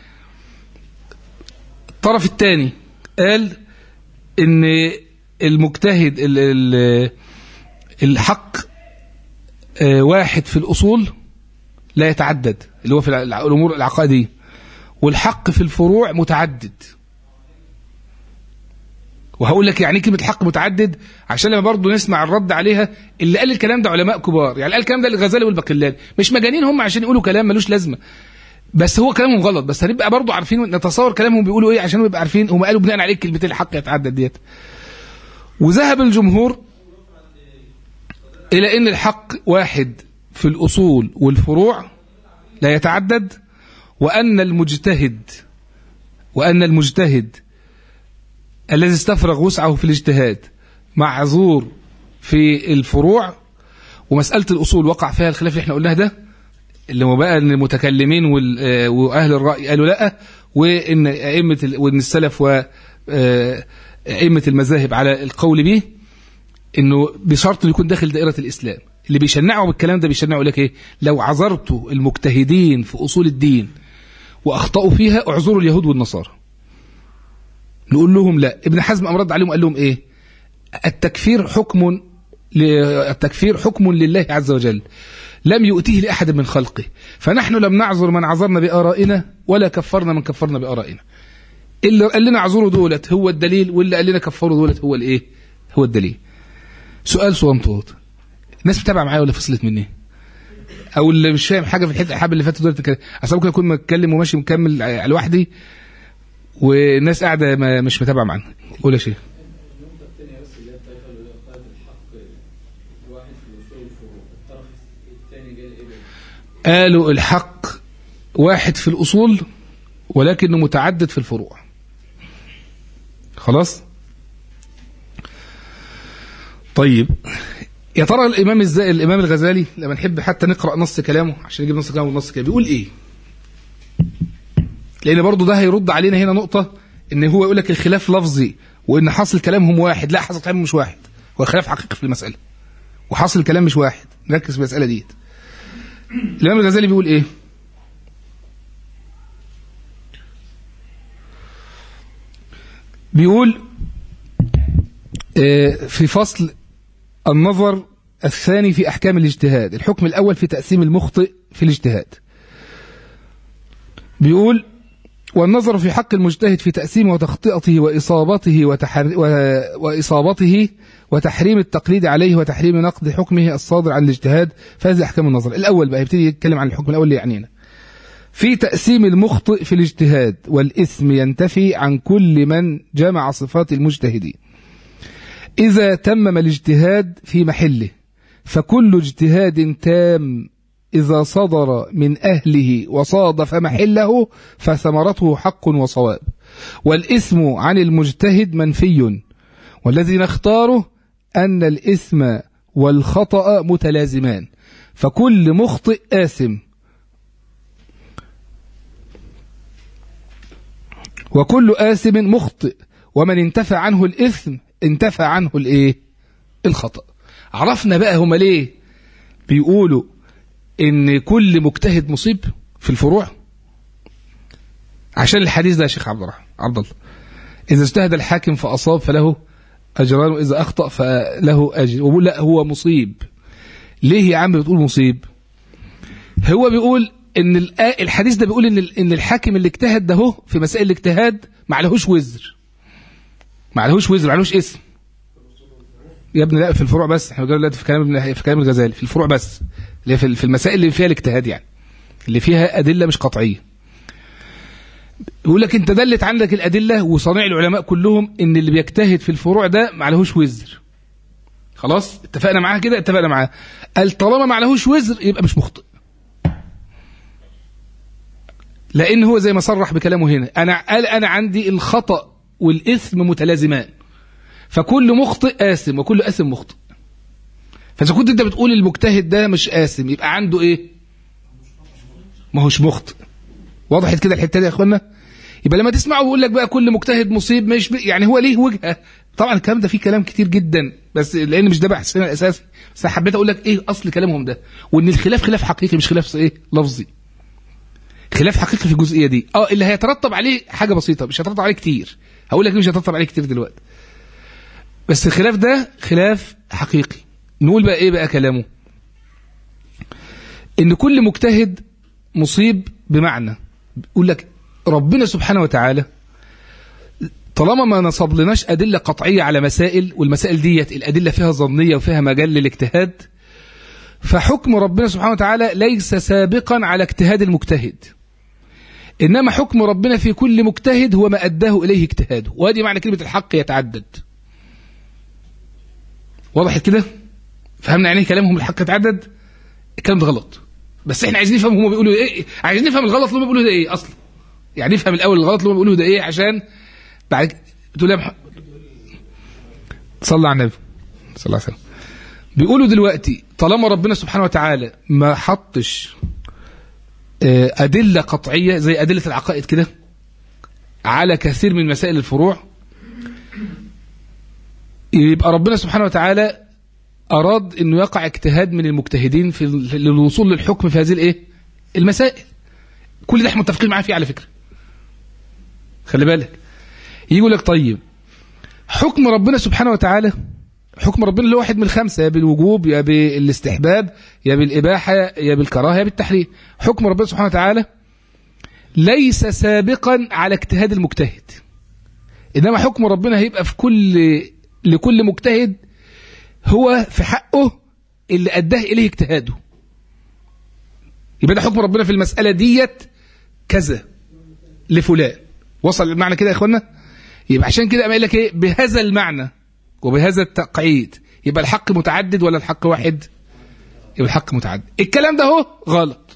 الطرف الثاني قال ان المجتهد ال- ال- الحق آه، واحد في الأصول لا يتعدد اللي هو في الع- الأمور العقائدية والحق في الفروع متعدد وهقول لك يعني إيه كلمة حق متعدد عشان لما برضه نسمع الرد عليها اللي قال الكلام ده علماء كبار يعني قال الكلام ده الغزالي والباقلاني مش مجانين هم عشان يقولوا كلام ملوش لازمة بس هو كلامهم غلط بس هنبقى برضه عارفين نتصور كلامهم بيقولوا ايه عشان نبقى عارفين هم قالوا بناء عليه كلمتين الحق يتعدد ديت وذهب الجمهور إلى أن الحق واحد في الأصول والفروع لا يتعدد وأن المجتهد وأن المجتهد الذي استفرغ وسعه في الاجتهاد معذور في الفروع ومسألة الأصول وقع فيها الخلاف اللي احنا قلناه ده اللي هو بقى ان المتكلمين وال- آه، واهل الراي قالوا لا وان ائمه ال- وان السلف وائمه المذاهب على القول به انه بشرط انه يكون داخل دائره الاسلام اللي بيشنعوا بالكلام ده بيشنعوا لك ايه لو عذرت المجتهدين في اصول الدين واخطاوا فيها اعذروا اليهود والنصارى نقول لهم لا ابن حزم قام رد عليهم قال لهم ايه التكفير حكم ل- التكفير حكم لله عز وجل لم يؤتيه لأحد من خلقه فنحن لم نعذر من عذرنا بآرائنا ولا كفرنا من كفرنا بآرائنا اللي قال لنا اعذروا دولت هو الدليل واللي قال لنا كفروا دولت هو الايه هو الدليل سؤال صغنطوط الناس بتابع معايا ولا فصلت مني او اللي مش فاهم حاجه في الحته الحبه اللي فاتت دولت كده اصل ممكن اكون متكلم وماشي مكمل ع- لوحدي والناس قاعده ما مش متابعه معانا قول يا شيخ النقطة الثانية بس اللي هي الطائفة اللي قالت الحق واحد في الأصول والفروع الطرف الثاني قال إيه بقى؟ قالوا الحق واحد في الأصول ولكنه متعدد في الفروع خلاص طيب يا ترى الإمام ازاي الإمام الغزالي لما نحب حتى نقرأ نص كلامه عشان نجيب نص كلامه ونص كلامه بيقول إيه لأن برضه ده هيرد علينا هنا نقطة إن هو يقول لك الخلاف لفظي وإن حاصل كلامهم واحد لا حاصل كلامهم مش واحد هو خلاف حقيقي في المسألة وحاصل الكلام مش واحد نركز في المسألة ديت الإمام الغزالي بيقول إيه بيقول آه، في فصل النظر الثاني في أحكام الاجتهاد الحكم الأول في تقسيم المخطئ في الاجتهاد بيقول والنظر في حق المجتهد في تقسيمه وتخطئته وإصابته وتحر... و... وإصابته وتحريم التقليد عليه وتحريم نقد حكمه الصادر عن الاجتهاد فهذه أحكام النظر الأول بقى يبتدي يتكلم عن الحكم الأول اللي يعنينا في تقسيم المخطئ في الاجتهاد والإثم ينتفي عن كل من جمع صفات المجتهدين إذا تمم الاجتهاد في محله فكل اجتهاد تام إذا صدر من أهله وصادف محله فثمرته حق وصواب والإثم عن المجتهد منفي والذي نختاره أن الإثم والخطأ متلازمان فكل مخطئ آثم وكل آثم مخطئ ومن انتفى عنه الإثم انتفى عنه الإيه الخطأ عرفنا بقى هما ليه بيقولوا ان كل مجتهد مصيب في الفروع عشان الحديث ده يا شيخ عبد الرحمن عبد الله اذا اجتهد الحاكم فاصاب فله اجران واذا اخطا فله اجر وبقول لا هو مصيب ليه يا عم بتقول مصيب هو بيقول ان الآ- الحديث ده بيقول ان ال- ان الحاكم اللي اجتهد ده هو في مسائل الاجتهاد ما عليهوش وزر ما عليهوش وزر ما عليهوش اسم يا ابني لا في الفروع بس احنا دلوقتي في كلام ابن- في كلام الغزالي في الفروع بس اللي هي في في المسائل اللي فيها الاجتهاد يعني اللي فيها ادله مش قطعيه يقول لك انت دلت عندك الادله وصنيع العلماء كلهم ان اللي بيجتهد في الفروع ده ما عليهوش وزر خلاص اتفقنا معاه كده اتفقنا معاه قال طالما ما عليهوش وزر يبقى مش مخطئ لان هو زي ما صرح بكلامه هنا انا قال انا عندي الخطا والاثم متلازمان فكل مخطئ آثم وكل آثم مخطئ فإذا كنت أنت بتقول المجتهد ده مش آثم يبقى عنده إيه؟ ما هوش مخطئ وضحت كده الحتة دي يا إخوانا؟ يبقى لما تسمعه بيقول لك بقى كل مجتهد مصيب مش ب... يعني هو ليه وجهة طبعا الكلام ده فيه كلام كتير جدا بس لأن مش ده بحثنا الأساسي بس أنا حبيت أقول لك إيه أصل كلامهم ده وإن الخلاف خلاف حقيقي مش خلاف إيه؟ لفظي خلاف حقيقي في الجزئية دي اه اللي هيترتب عليه حاجة بسيطة مش هيترتب عليه كتير هقول لك ليه مش هيترتب عليه كتير دلوقتي بس الخلاف ده خلاف حقيقي نقول بقى ايه بقى كلامه ان كل مجتهد مصيب بمعنى بيقول لك ربنا سبحانه وتعالى طالما ما نصب لناش أدلة قطعية على مسائل والمسائل ديت الأدلة فيها ظنية وفيها مجال للاجتهاد فحكم ربنا سبحانه وتعالى ليس سابقا على اجتهاد المجتهد إنما حكم ربنا في كل مجتهد هو ما أداه إليه اجتهاده وهذه معنى كلمة الحق يتعدد وضحت كده فهمنا يعني ايه كلامهم الحق يتعدد الكلام ده غلط بس احنا عايزين نفهم هم بيقولوا ايه عايزين نفهم الغلط اللي هم بيقولوا ده ايه اصلا يعني نفهم الاول الغلط اللي هم بيقولوا ده ايه عشان بعد كده- بتقول يا محمد صلى على النبي صلى الله عليه وسلم بيقولوا دلوقتي طالما ربنا سبحانه وتعالى ما حطش آه، أدلة قطعية زي أدلة العقائد كده على كثير من مسائل الفروع يبقى ربنا سبحانه وتعالى أراد أنه يقع اجتهاد من المجتهدين في في للوصول للحكم في هذه الإيه؟ المسائل كل ده احنا متفقين معاه فيه على فكرة خلي بالك يقول لك طيب حكم ربنا سبحانه وتعالى حكم ربنا اللي هو واحد من الخمسة يا بالوجوب يا بالاستحباب يا بالإباحة يا بالكراهة يا بالتحريم حكم ربنا سبحانه وتعالى ليس سابقا على اجتهاد المجتهد إنما حكم ربنا هيبقى في كل لكل مجتهد هو في حقه اللي أداه إليه اجتهاده يبقى ده حكم ربنا في المسألة ديت كذا لفلان وصل المعنى كده يا إخوانا يبقى عشان كده قام قايل لك ايه بهذا المعنى وبهذا التقعيد يبقى الحق متعدد ولا الحق واحد يبقى الحق متعدد الكلام ده هو غلط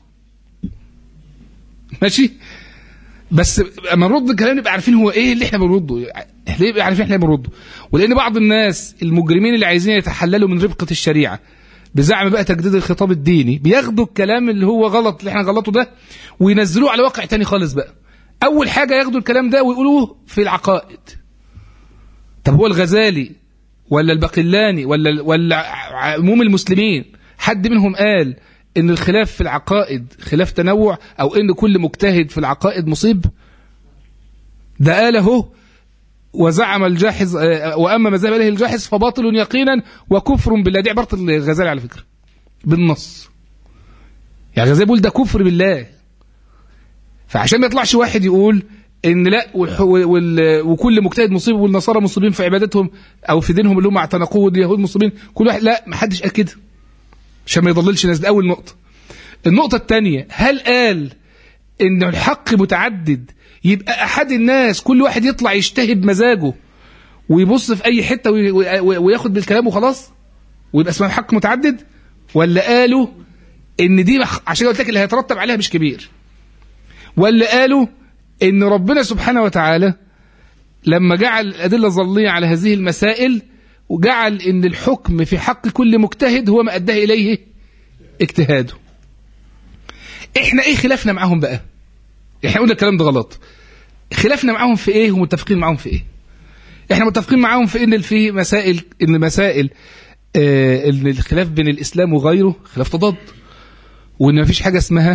ماشي بس اما نرد الكلام نبقى عارفين هو ايه اللي احنا بنرده احنا نبقى عارفين احنا بنرده ولان بعض الناس المجرمين اللي عايزين يتحللوا من ربقه الشريعه بزعم بقى تجديد الخطاب الديني بياخدوا الكلام اللي هو غلط اللي احنا غلطه ده وينزلوه على واقع تاني خالص بقى اول حاجه ياخدوا الكلام ده ويقولوه في العقائد طب هو الغزالي ولا البقلاني ولا ولا عموم المسلمين حد منهم قال ان الخلاف في العقائد خلاف تنوع او ان كل مجتهد في العقائد مصيب ده قال اهو وزعم الجاحظ آه، واما ما ذهب اليه الجاحظ فباطل يقينا وكفر بالله دي عباره الغزالي على فكره بالنص يعني الغزالي بيقول ده كفر بالله فعشان ما يطلعش واحد يقول ان لا والح- وال- وكل مجتهد مصيب والنصارى مصيبين في عبادتهم او في دينهم اللي هم اعتنقوه واليهود مصيبين كل واحد لا ما حدش قال كده عشان ما يضللش الناس دي اول نقطه النقطه الثانيه هل قال ان الحق متعدد يبقى احد الناس كل واحد يطلع يجتهد بمزاجه ويبص في اي حته وي- وي- وياخد بالكلام وخلاص ويبقى اسمها حق متعدد ولا قالوا ان دي مخ- عشان قلت لك اللي هيترتب عليها مش كبير ولا قالوا ان ربنا سبحانه وتعالى لما جعل الادله الظليه على هذه المسائل وجعل ان الحكم في حق كل مجتهد هو ما اداه اليه اجتهاده احنا ايه خلافنا معاهم بقى احنا قلنا الكلام ده غلط خلافنا معاهم في ايه ومتفقين معاهم في ايه احنا متفقين معاهم في ان في مسائل ان مسائل آه ان الخلاف بين الاسلام وغيره خلاف تضاد وان مفيش حاجه اسمها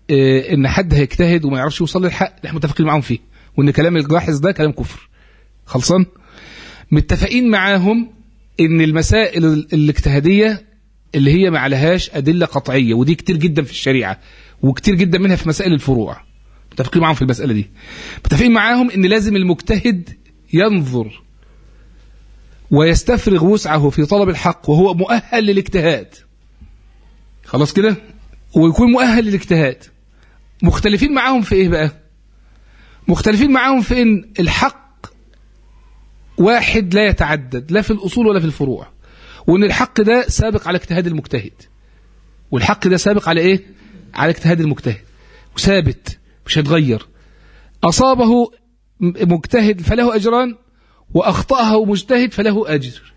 آه، ان حد هيجتهد وما يعرفش يوصل للحق احنا متفقين معاهم فيه وان كلام الجاحظ ده كلام كفر خلصان متفقين معاهم ان المسائل ال- الاجتهاديه اللي هي ما عليهاش ادله قطعيه ودي كتير جدا في الشريعه وكتير جدا منها في مسائل الفروع متفقين معاهم في المساله دي متفقين معاهم ان لازم المجتهد ينظر ويستفرغ وسعه في طلب الحق وهو مؤهل للاجتهاد خلاص كده ويكون مؤهل للاجتهاد مختلفين معاهم في ايه بقى مختلفين معاهم في ان الحق واحد لا يتعدد لا في الاصول ولا في الفروع وان الحق ده سابق على اجتهاد المجتهد والحق ده سابق على ايه على اجتهاد المجتهد وثابت مش هيتغير اصابه م- مجتهد فله اجران واخطاه مجتهد فله اجر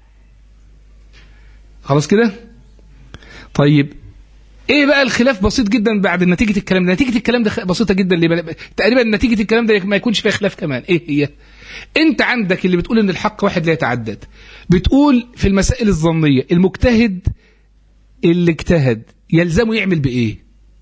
خلاص كده طيب ايه بقى الخلاف بسيط جدا بعد نتيجه الكلام ده نتيجه الكلام ده خ- بسيطه جدا ليه بقى؟ تقريبا نتيجه الكلام ده ما يكونش فيها خلاف كمان ايه هي انت عندك اللي بتقول ان الحق واحد لا يتعدد بتقول في المسائل الظنيه المجتهد اللي اجتهد يلزمه يعمل بايه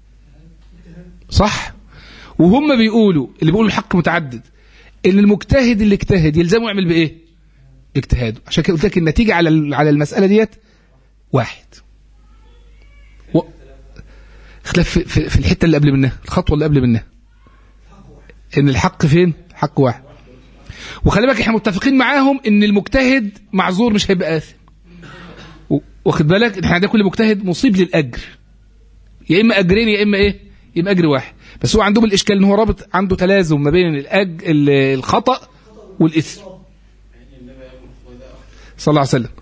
صح وهم بيقولوا اللي بيقولوا الحق متعدد ان المجتهد اللي اجتهد يلزمه يعمل بايه اجتهاده عشان كده قلت لك النتيجه على ال- على المساله ديت واحد و... خلاف في, في, في الحته اللي قبل منها الخطوه اللي قبل منها ان الحق فين حق واحد وخلي بالك احنا متفقين معاهم ان المجتهد معذور مش هيبقى اثم و- واخد بالك احنا عندنا كل مجتهد مصيب للاجر يا اما اجرين يا اما ايه يا اما اجر واحد بس هو عندهم الاشكال ان هو رابط عنده تلازم ما بين الأج... ال- الخطا والاثم صلى الله عليه وسلم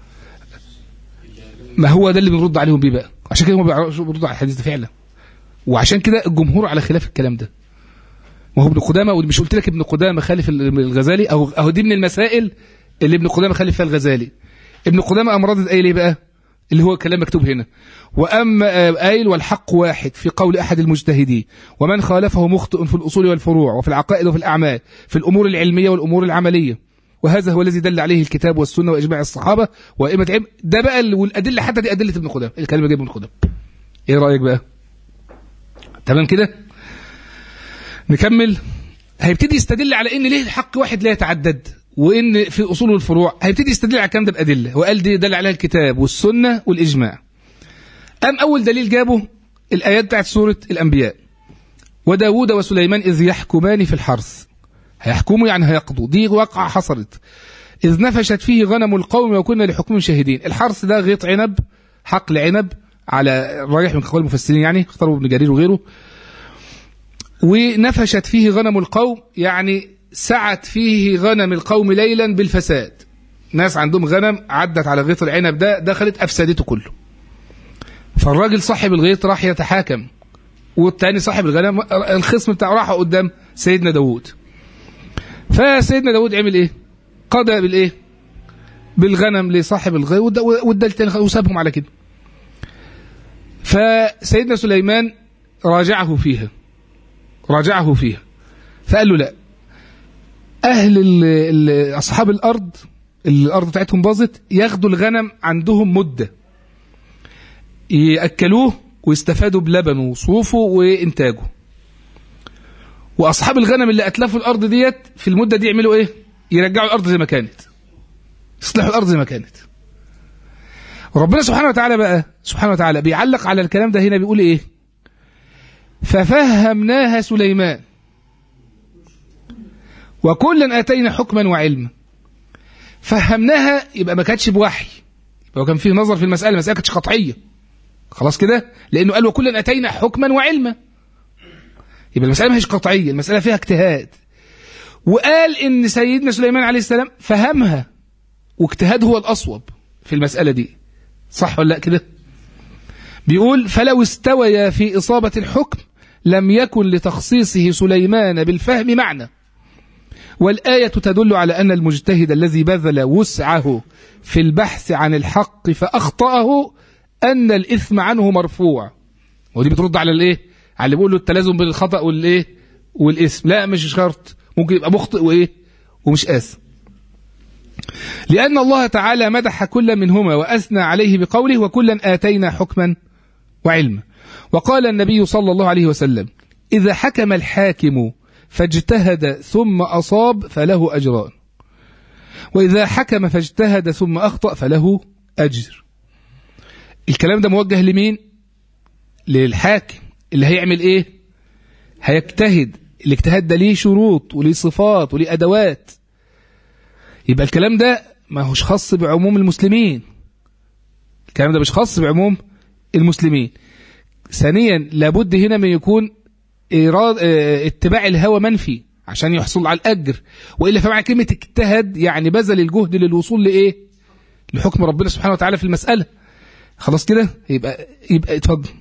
ما هو ده اللي بنرد عليهم بيه بقى عشان كده هم بيعرفوا بيردوا على الحديث ده فعلا وعشان كده الجمهور على خلاف الكلام ده وهو ابن قدامه ومش قلت لك ابن قدامه خالف ال- الغزالي او اهو دي من المسائل اللي ابن قدامه خالف فيها الغزالي ابن قدامه قام رادد قايل ايه بقى اللي هو كلام مكتوب هنا واما آه، قايل والحق واحد في قول احد المجتهدين ومن خالفه مخطئ في الاصول والفروع وفي العقائد وفي الاعمال في الامور العلميه والامور العمليه وهذا هو الذي دل عليه الكتاب والسنه واجماع الصحابه وائمه العلم ده بقى ال- والادله حتى دي ادله ابن قدامه الكلام اللي جايبه ابن قدامه ايه رايك بقى تمام كده نكمل هيبتدي يستدل على ان ليه الحق واحد لا يتعدد وان في الاصول والفروع هيبتدي يستدل على الكلام ده بادله وقال دي دل عليها الكتاب والسنه والاجماع ام اول دليل جابه الايات بتاعت سوره الانبياء وداود وسليمان اذ يحكمان في الحرث هيحكموا يعني هيقضوا دي واقعه حصلت اذ نفشت فيه غنم القوم وكنا لحكمهم شاهدين الحرث ده غيط عنب حقل عنب على الراجح من اقوال المفسرين يعني اختاروا ابن جرير وغيره ونفشت فيه غنم القوم يعني سعت فيه غنم القوم ليلا بالفساد ناس عندهم غنم عدت على غيط العنب ده دخلت افسدته كله فالراجل صاحب الغيط راح يتحاكم والتاني صاحب الغنم الخصم بتاعه راح قدام سيدنا داود فسيدنا داود عمل ايه قضى بالايه بالغنم لصاحب الغيط وده وده التاني وسابهم على كده فسيدنا سليمان راجعه فيها راجعه فيها فقال له لا أهل ال ال أصحاب الأرض اللي الأرض بتاعتهم باظت ياخدوا الغنم عندهم مدة يأكلوه ويستفادوا بلبنه وصوفه وإنتاجه وأصحاب الغنم اللي أتلفوا الأرض ديت في المدة دي يعملوا إيه؟ يرجعوا الأرض زي ما كانت يصلحوا الأرض زي ما كانت ربنا سبحانه وتعالى بقى سبحانه وتعالى بيعلق على الكلام ده هنا بيقول إيه؟ ففهمناها سليمان وكلا اتينا حكما وعلما فهمناها يبقى ما كانتش بوحي يبقى كان فيه نظر في المساله المساله كانتش قطعيه خلاص كده لانه قال وكلا اتينا حكما وعلما يبقى المساله مش قطعيه المساله فيها اجتهاد وقال ان سيدنا سليمان عليه السلام فهمها واجتهاد هو الاصوب في المساله دي صح ولا لا كده بيقول فلو استويا في إصابة الحكم لم يكن لتخصيصه سليمان بالفهم معنى والآية تدل على أن المجتهد الذي بذل وسعه في البحث عن الحق فأخطأه أن الإثم عنه مرفوع ودي بترد على الإيه على اللي بيقول له التلازم بين الخطأ والإيه والإثم لا مش شرط ممكن يبقى مخطئ وإيه ومش آثم لأن الله تعالى مدح كل منهما وأثنى عليه بقوله وكلا آتينا حكما وعلما وقال النبي صلى الله عليه وسلم إذا حكم الحاكم فاجتهد ثم أصاب فله أجران وإذا حكم فاجتهد ثم أخطأ فله أجر الكلام ده موجه لمين للحاكم اللي هيعمل ايه هيجتهد الاجتهاد ده ليه شروط وليه صفات وليه أدوات يبقى الكلام ده ما هوش خاص بعموم المسلمين الكلام ده مش خاص بعموم المسلمين ثانيا لابد هنا من يكون إيراد اه اتباع الهوى منفي عشان يحصل على الأجر وإلا فمعنى كلمة اجتهد يعني بذل الجهد للوصول لإيه لحكم ربنا سبحانه وتعالى في المسألة خلاص كده يبقى يبقى اتفضل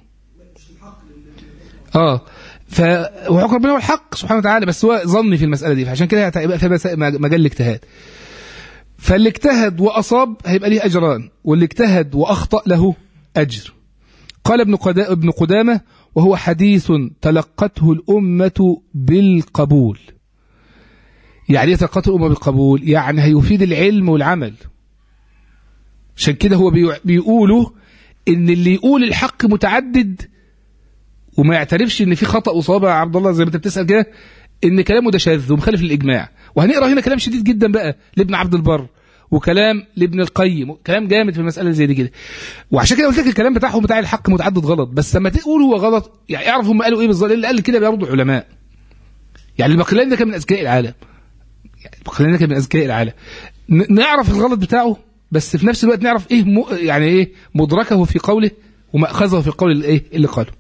اه ف وحكم ربنا هو الحق سبحانه وتعالى بس هو ظني في المسألة دي فعشان كده هيبقى في مجال الاجتهاد فاللي اجتهد وأصاب هيبقى ليه أجران واللي اجتهد وأخطأ له أجر قال ابن ابن قدامة وهو حديث تلقته الأمة بالقبول يعني ايه تلقته الأمة بالقبول يعني هيفيد العلم والعمل عشان كده هو بيقولوا ان اللي يقول الحق متعدد وما يعترفش ان في خطأ وصواب يا عبد الله زي ما انت بتسأل كده ان كلامه ده شاذ ومخالف للاجماع وهنقرا هنا كلام شديد جدا بقى لابن عبد البر وكلام لابن القيم كلام جامد في المساله زي دي كده وعشان كده قلت لك الكلام بتاعهم بتاع الحق متعدد غلط بس لما تقول هو غلط يعني اعرف هم قالوا ايه بالظبط اللي قال كده برضه علماء يعني البقلاني ده كان من اذكياء العالم يعني البقلاني ده كان من اذكياء العالم نعرف الغلط بتاعه بس في نفس الوقت نعرف ايه م... يعني ايه مدركه في قوله ومأخذه في قول الايه اللي قاله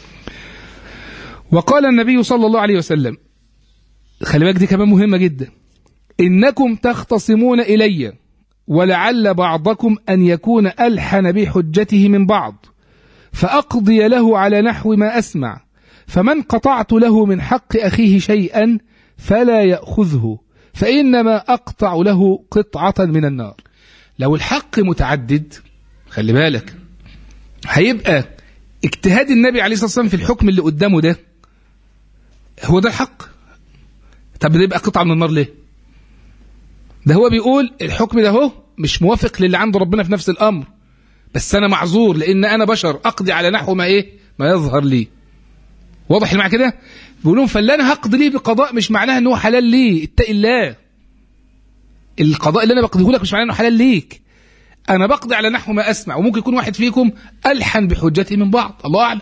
وقال النبي صلى الله عليه وسلم خلي بالك دي كمان مهمة جدا إنكم تختصمون إلي ولعل بعضكم أن يكون ألحن بحجته من بعض فأقضي له على نحو ما أسمع فمن قطعت له من حق أخيه شيئا فلا يأخذه فإنما أقطع له قطعة من النار لو الحق متعدد خلي بالك هيبقى اجتهاد النبي عليه الصلاة والسلام في الحكم اللي قدامه ده هو ده الحق طب ده يبقى قطعة من النار ليه ده هو بيقول الحكم ده هو مش موافق للي عند ربنا في نفس الأمر بس أنا معذور لأن أنا بشر أقضي على نحو ما إيه ما يظهر لي واضح اللي مع كده بيقولون فاللي أنا هقضي ليه بقضاء مش معناها أنه حلال لي اتق الله القضاء اللي أنا بقضيه لك مش معناه أنه حلال ليك أنا بقضي على نحو ما أسمع وممكن يكون واحد فيكم ألحن بحجته من بعض الله أعلم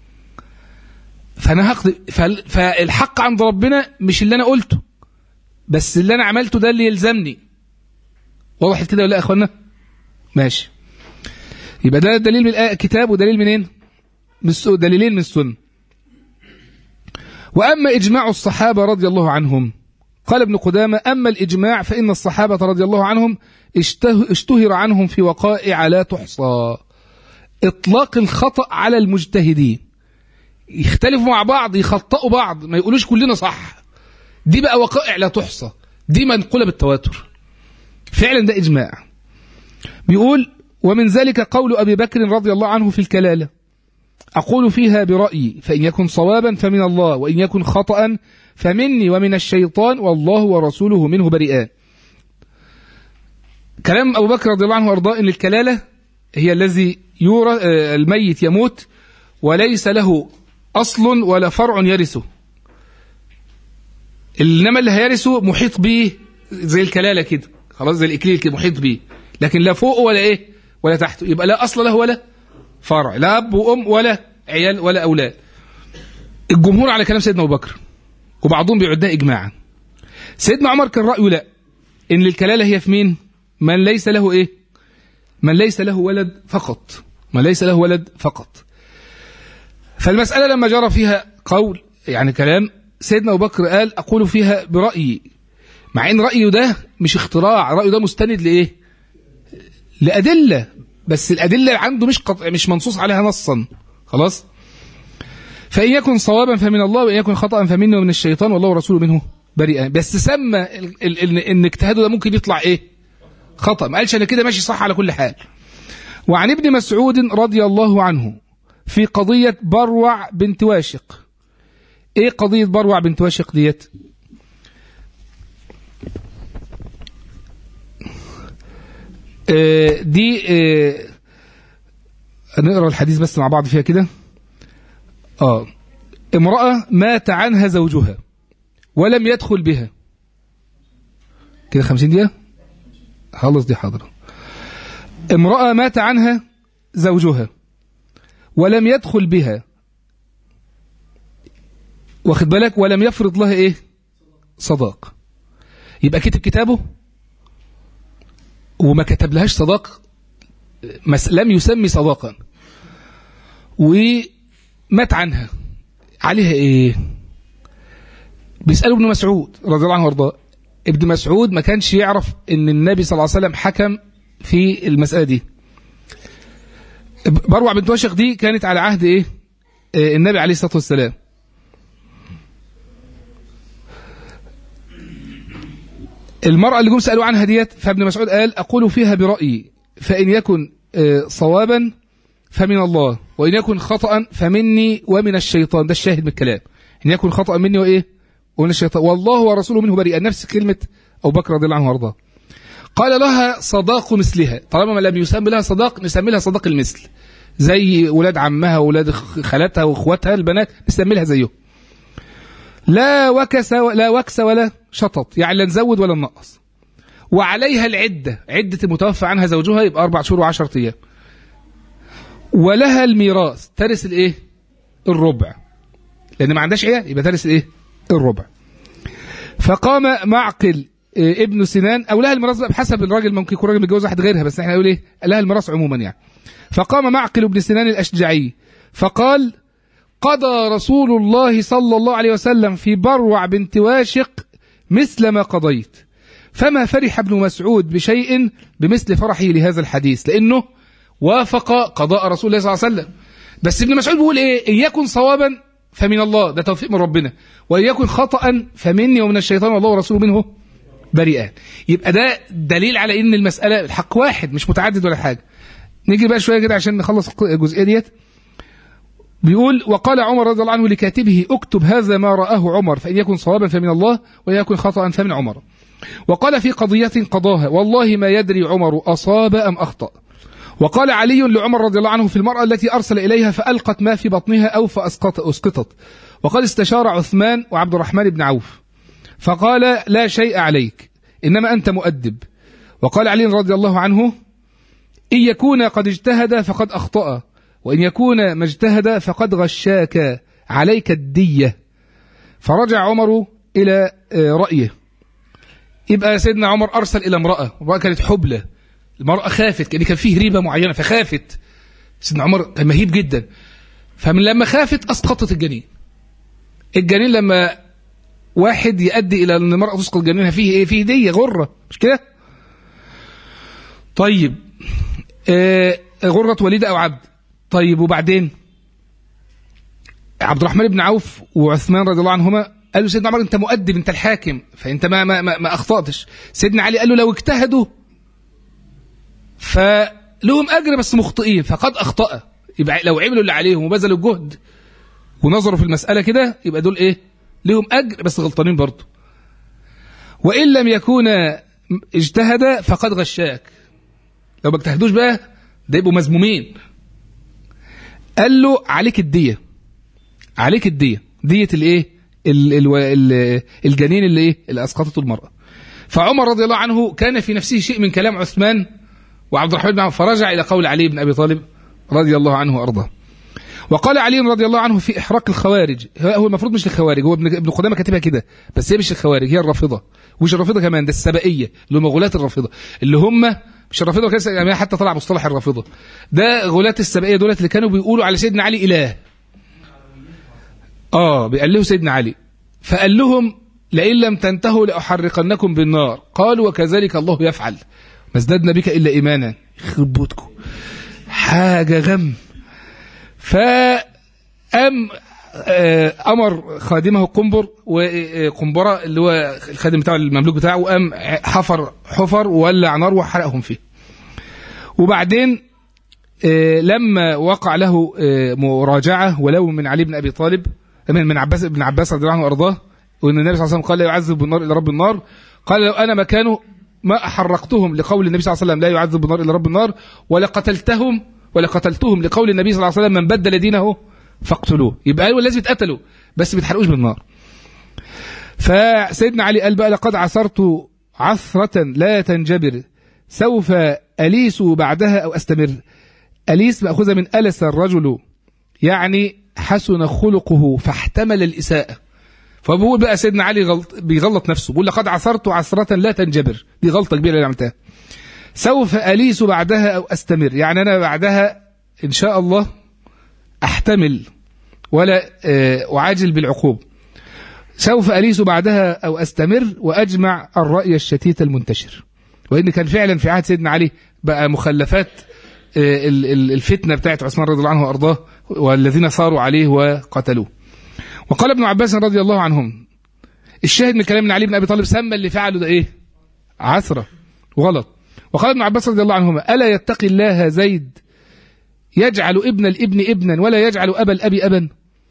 فأنا هقضي فالحق عند ربنا مش اللي أنا قلته بس اللي أنا عملته ده اللي يلزمني وضحت كده ولا يا أخوانا ماشي يبقى ده دليل من الكتاب ودليل منين من دليلين من السنة وأما إجماع الصحابة رضي الله عنهم قال ابن قدامة أما الإجماع فإن الصحابة رضي الله عنهم اشتهر عنهم في وقائع لا تحصى إطلاق الخطأ على المجتهدين يختلفوا مع بعض يخطئوا بعض ما يقولوش كلنا صح دي بقى وقائع لا تحصى دي منقولة بالتواتر فعلا ده إجماع بيقول ومن ذلك قول أبي بكر رضي الله عنه في الكلالة أقول فيها برأيي فإن يكن صوابا فمن الله وإن يكن خطأ فمني ومن الشيطان والله ورسوله منه بريئان كلام أبو بكر رضي الله عنه وأرضاه إن الكلالة هي الذي يورى الميت يموت وليس له أصل ولا فرع يرثه إنما اللي هيرثه محيط به زي الكلالة كده خلاص زي الإكليل كده محيط به لكن لا فوقه ولا إيه ولا تحته يبقى لا أصل له ولا فرع لا أب وأم ولا عيال ولا أولاد الجمهور على كلام سيدنا أبو بكر وبعضهم بيعدها إجماعا سيدنا عمر كان رأيه لا إن الكلالة هي في مين من ليس له إيه من ليس له ولد فقط من ليس له ولد فقط فالمسألة لما جرى فيها قول يعني كلام سيدنا أبو بكر قال أقول فيها برأيي مع إن رأيه ده مش اختراع رأيه ده مستند لإيه لأدلة بس الأدلة عنده مش قطع مش منصوص عليها نصا خلاص فإن يكن صوابا فمن الله وإن يكن خطأ فمنه ومن الشيطان والله ورسوله منه بريئا بس سمى إن اجتهاده ده ممكن يطلع إيه خطأ ما قالش أنا كده ماشي صح على كل حال وعن ابن مسعود رضي الله عنه في قضية بروع بنت واشق ايه قضية بروع بنت واشق ديت آه دي آه نقرا الحديث بس مع بعض فيها كده اه امرأة مات عنها زوجها ولم يدخل بها كده خمسين دقيقة خلص دي حاضرة امرأة مات عنها زوجها ولم يدخل بها واخد بالك ولم يفرض لها ايه صداق يبقى كتب كتابه وما كتب لهاش صداق مس لم يسمي صداقا ومات عنها عليها ايه بيسألوا ابن مسعود رضي الله عنه وارضاه ابن مسعود ما كانش يعرف ان النبي صلى الله عليه وسلم حكم في المسألة دي بروع بنت وشق دي كانت على عهد ايه آه، النبي عليه الصلاة والسلام المرأة اللي جم سألوا عنها ديت فابن مسعود قال أقول فيها برأيي فإن يكن آه، صوابا فمن الله وإن يكن خطأ فمني ومن الشيطان ده الشاهد من الكلام إن يكن خطأ مني وإيه ومن الشيطان والله ورسوله منه بريئا نفس كلمة أبو بكر رضي الله عنه وارضاه قال لها صداق مثلها طالما ما لم يسمى لها صداق نسمي لها صداق المثل زي ولاد عمها وولاد خالتها واخواتها البنات نسمي لها زيهم لا وكس لا وكس ولا شطط يعني لا نزود ولا ننقص وعليها العدة عدة المتوفى عنها زوجها يبقى أربع شهور وعشرة أيام ولها الميراث ترث الإيه الربع لأن ما عندهاش عيال يبقى ترث الإيه الربع فقام معقل إيه، ابن سنان او لها الميراث بقى بحسب الراجل ممكن يكون راجل متجوز واحد غيرها بس احنا نقول ايه لها الميراث عموما يعني فقام معقل ابن سنان الاشجعي فقال قضى رسول الله صلى الله عليه وسلم في بروع بنت واشق مثل ما قضيت فما فرح ابن مسعود بشيء بمثل فرحه لهذا الحديث لانه وافق قضاء رسول الله صلى الله عليه وسلم بس ابن مسعود بيقول ايه ان يكن صوابا فمن الله ده توفيق من ربنا وان يكن خطا فمني ومن الشيطان والله ورسوله منه بريئان يبقى ده دليل على ان المساله الحق واحد مش متعدد ولا حاجه نيجي بقى شويه كده عشان نخلص الجزئيه ديت بيقول وقال عمر رضي الله عنه لكاتبه اكتب هذا ما رآه عمر فإن يكن صوابا فمن الله وإن يكن خطأ فمن عمر وقال في قضية قضاها والله ما يدري عمر أصاب أم أخطأ وقال علي لعمر رضي الله عنه في المرأة التي أرسل إليها فألقت ما في بطنها أو فأسقط أسقطت وقد استشار عثمان وعبد الرحمن بن عوف فقال لا شيء عليك إنما أنت مؤدب وقال علي رضي الله عنه إن يكون قد اجتهد فقد أخطأ وإن يكون ما اجتهد فقد غشاك عليك الدية فرجع عمر إلى آه، رأيه يبقى سيدنا عمر أرسل إلى امرأة امرأة كانت حبلة المرأة خافت كان كان فيه ريبة معينة فخافت سيدنا عمر كان مهيب جدا فمن لما خافت أسقطت الجنين الجنين لما واحد يؤدي إلى أن المرأة تسقط جنينها فيه إيه فيه دية غرة مش كده طيب آه غرة وليدة أو عبد طيب وبعدين عبد الرحمن بن عوف وعثمان رضي الله عنهما قالوا سيدنا عمر انت مؤدب انت الحاكم فانت ما ما ما, ما اخطاتش سيدنا علي قال له لو اجتهدوا فلهم اجر بس مخطئين فقد اخطا يبقى لو عملوا اللي عليهم وبذلوا الجهد ونظروا في المساله كده يبقى دول ايه لهم اجر بس غلطانين برضه وان لم يكون اجتهد فقد غشاك لو ما اجتهدوش بقى ده يبقوا مذمومين قال له عليك الدية عليك الدية دية الايه ال- ال- ال- الجنين اللي ايه اللي اسقطته المرأة فعمر رضي الله عنه كان في نفسه شيء من كلام عثمان وعبد الرحمن بن عوف فرجع الى قول علي بن ابي طالب رضي الله عنه وارضاه وقال علي رضي الله عنه في احراق الخوارج هو المفروض مش الخوارج هو ابن ابن قدامه كاتبها كده بس هي مش الخوارج هي الرافضه ومش الرافضه كمان ده السبائيه اللي هم غلاة الرافضه اللي هم مش الرافضه كده يعني حتى طلع مصطلح الرافضه ده غلاة السبائيه دولت اللي كانوا بيقولوا على سيدنا علي اله اه بيقلهوا سيدنا علي فقال لهم لئن لم تنتهوا لاحرقنكم بالنار قالوا وكذلك الله يفعل ما ازددنا بك الا ايمانا يخرب بيوتكم حاجه غم فأم آه، أمر خادمه قنبر وقنبرة اللي هو الخادم بتاعه المملوك بتاعه وقام حفر حفر وولع نار وحرقهم فيه وبعدين آه، لما وقع له آه، مراجعة ولو من علي بن أبي طالب من من عباس بن عباس رضي الله عنه وأرضاه وأن النبي صلى الله عليه وسلم قال لا يعذب بالنار إلا رب النار قال لو أنا مكانه ما أحرقتهم لقول النبي صلى الله عليه وسلم لا يعذب بالنار إلا رب النار ولقتلتهم ولقتلتهم لقول النبي صلى الله عليه وسلم من بدل دينه فاقتلوه يبقى هو لازم يتقتلوا بس بيتحرقوش بالنار فسيدنا علي قال بقى لقد عثرت عثرة لا تنجبر سوف أليس بعدها أو أستمر أليس مأخوذة من ألس الرجل يعني حسن خلقه فاحتمل الإساءة فبقول بقى سيدنا علي غلط بيغلط نفسه بيقول لقد عثرت عثرة لا تنجبر دي غلطة كبيرة اللي عملتها سوف أليس بعدها أو أستمر يعني أنا بعدها إن شاء الله أحتمل ولا آه، أعاجل بالعقوبة سوف أليس بعدها أو أستمر وأجمع الرأي الشتيت المنتشر وإن كان فعلا في عهد سيدنا علي بقى مخلفات آه، ال- ال- الفتنة بتاعت عثمان رضي الله عنه وأرضاه والذين صاروا عليه وقتلوه وقال ابن عباس رضي الله عنهم الشاهد من كلام من علي بن أبي طالب سمى اللي فعله ده إيه عثرة وغلط وقال ابن عباس رضي الله عنهما ألا يتقي الله زيد يجعل ابن الابن ابنا ولا يجعل أبا الأب أبا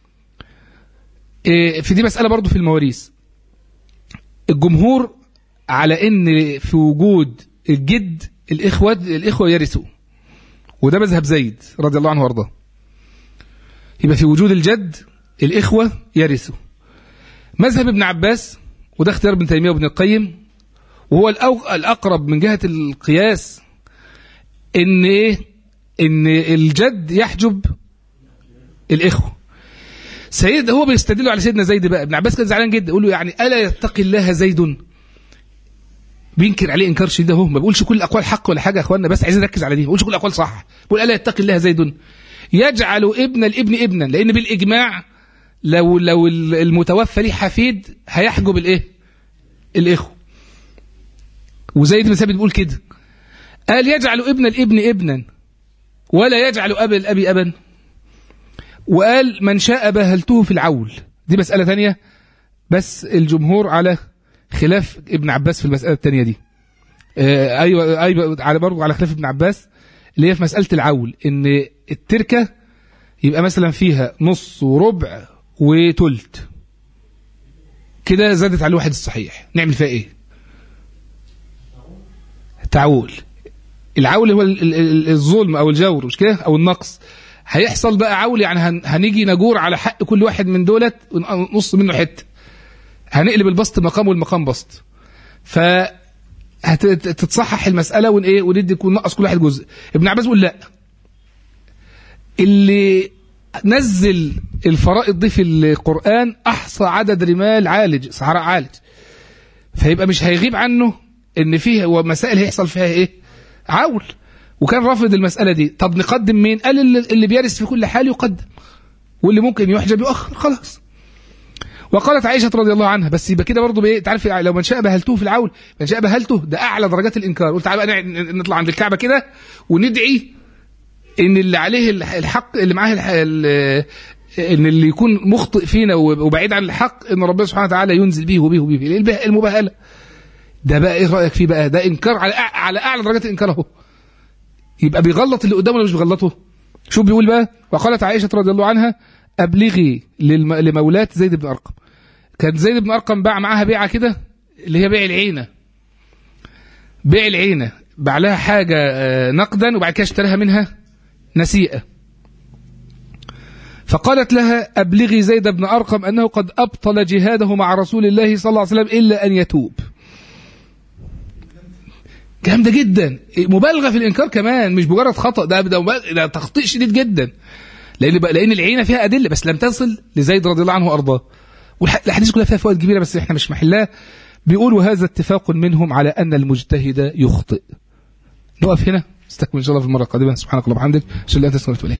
إيه، في دي مسألة برضو في المواريث الجمهور على ان في وجود الجد الاخوة الاخوة يرثوا وده مذهب زيد رضي الله عنه وارضاه يبقى في وجود الجد الاخوة يرثوا مذهب ابن عباس وده اختيار ابن تيمية وابن القيم وهو الأو- الاقرب من جهة القياس ان ايه ان الجد يحجب الاخوه سيد هو بيستدل على سيدنا زيد بقى ابن عباس كان زعلان جدا يقول له يعني الا يتقي الله زيد بينكر عليه انكار شديد اهو ما بيقولش كل الاقوال حق ولا حاجه يا اخوانا بس عايزين نركز على دي ما بيقولش كل الاقوال صح بيقول الا يتقي الله زيد يجعل ابن الابن ابنا لان بالاجماع لو لو المتوفى ليه حفيد هيحجب الايه الاخوه وزيد بن ثابت بيقول كده قال يجعل ابن الابن ابنا ولا يجعل اب الاب ابا وقال من شاء بهلته في العول دي مسألة ثانية بس الجمهور على خلاف ابن عباس في المسألة الثانية دي آه أيوة, أيوة على برضه على خلاف ابن عباس اللي هي في مسألة العول إن التركة يبقى مثلا فيها نص وربع وتلت كده زادت على الواحد الصحيح نعمل فيها ايه تعول العول هو ال- ال- ال- الظلم او الجور مش كده او النقص هيحصل بقى عول يعني هن- هنيجي نجور على حق كل واحد من دولت ونقص منه حته هنقلب البسط مقام والمقام بسط ف هتتصحح المساله ون ايه وندي ونقص كل واحد جزء ابن عباس بيقول لا اللي نزل الفرائض دي في القران احصى عدد رمال عالج صحراء عالج فيبقى مش هيغيب عنه ان فيه ومسائل هيحصل فيها ايه عول وكان رافض المسألة دي طب نقدم مين قال اللي, اللي بيرث في كل حال يقدم واللي ممكن يحجب يؤخر خلاص وقالت عائشة رضي الله عنها بس يبقى كده برضه بايه تعرف لو من شاء بهلته في العول من شاء بهلته ده اعلى درجات الانكار قلت تعالى بقى نع- نطلع عند الكعبة كده وندعي ان اللي عليه الح- الحق اللي معاه الح- ال- ان اللي يكون مخطئ فينا وبعيد عن الحق ان ربنا سبحانه وتعالى ينزل به وبه وبه البه- المباهله ده بقى ايه رايك فيه بقى ده انكار على أع- على اعلى درجات الانكار اهو يبقى بيغلط اللي قدامه ولا مش بيغلطه شو بيقول بقى وقالت عائشه رضي الله عنها ابلغي للم... لمولاة زيد بن ارقم كان زيد بن ارقم باع معاها بيعه كده اللي هي بيع العينه بيع العينه باع لها حاجه آه، نقدا وبعد كده اشتراها منها نسيئه فقالت لها أبلغي زيد بن أرقم أنه قد أبطل جهاده مع رسول الله صلى الله عليه وسلم إلا أن يتوب جامدة جدا مبالغة في الإنكار كمان مش مجرد خطأ ده ده, مبالغ- ده تخطيء شديد جدا لأن بقى- لأن العينة فيها أدلة بس لم تصل لزيد رضي الله عنه وأرضاه والأحاديث كلها فيها فوائد كبيرة بس إحنا مش محلها بيقولوا هذا اتفاق منهم على أن المجتهد يخطئ نقف هنا استكمل إن شاء الله في المرة القادمة سبحانك اللهم وبحمدك أشهد أن لا إله إلا أنت أستغفرك وأتوب إليك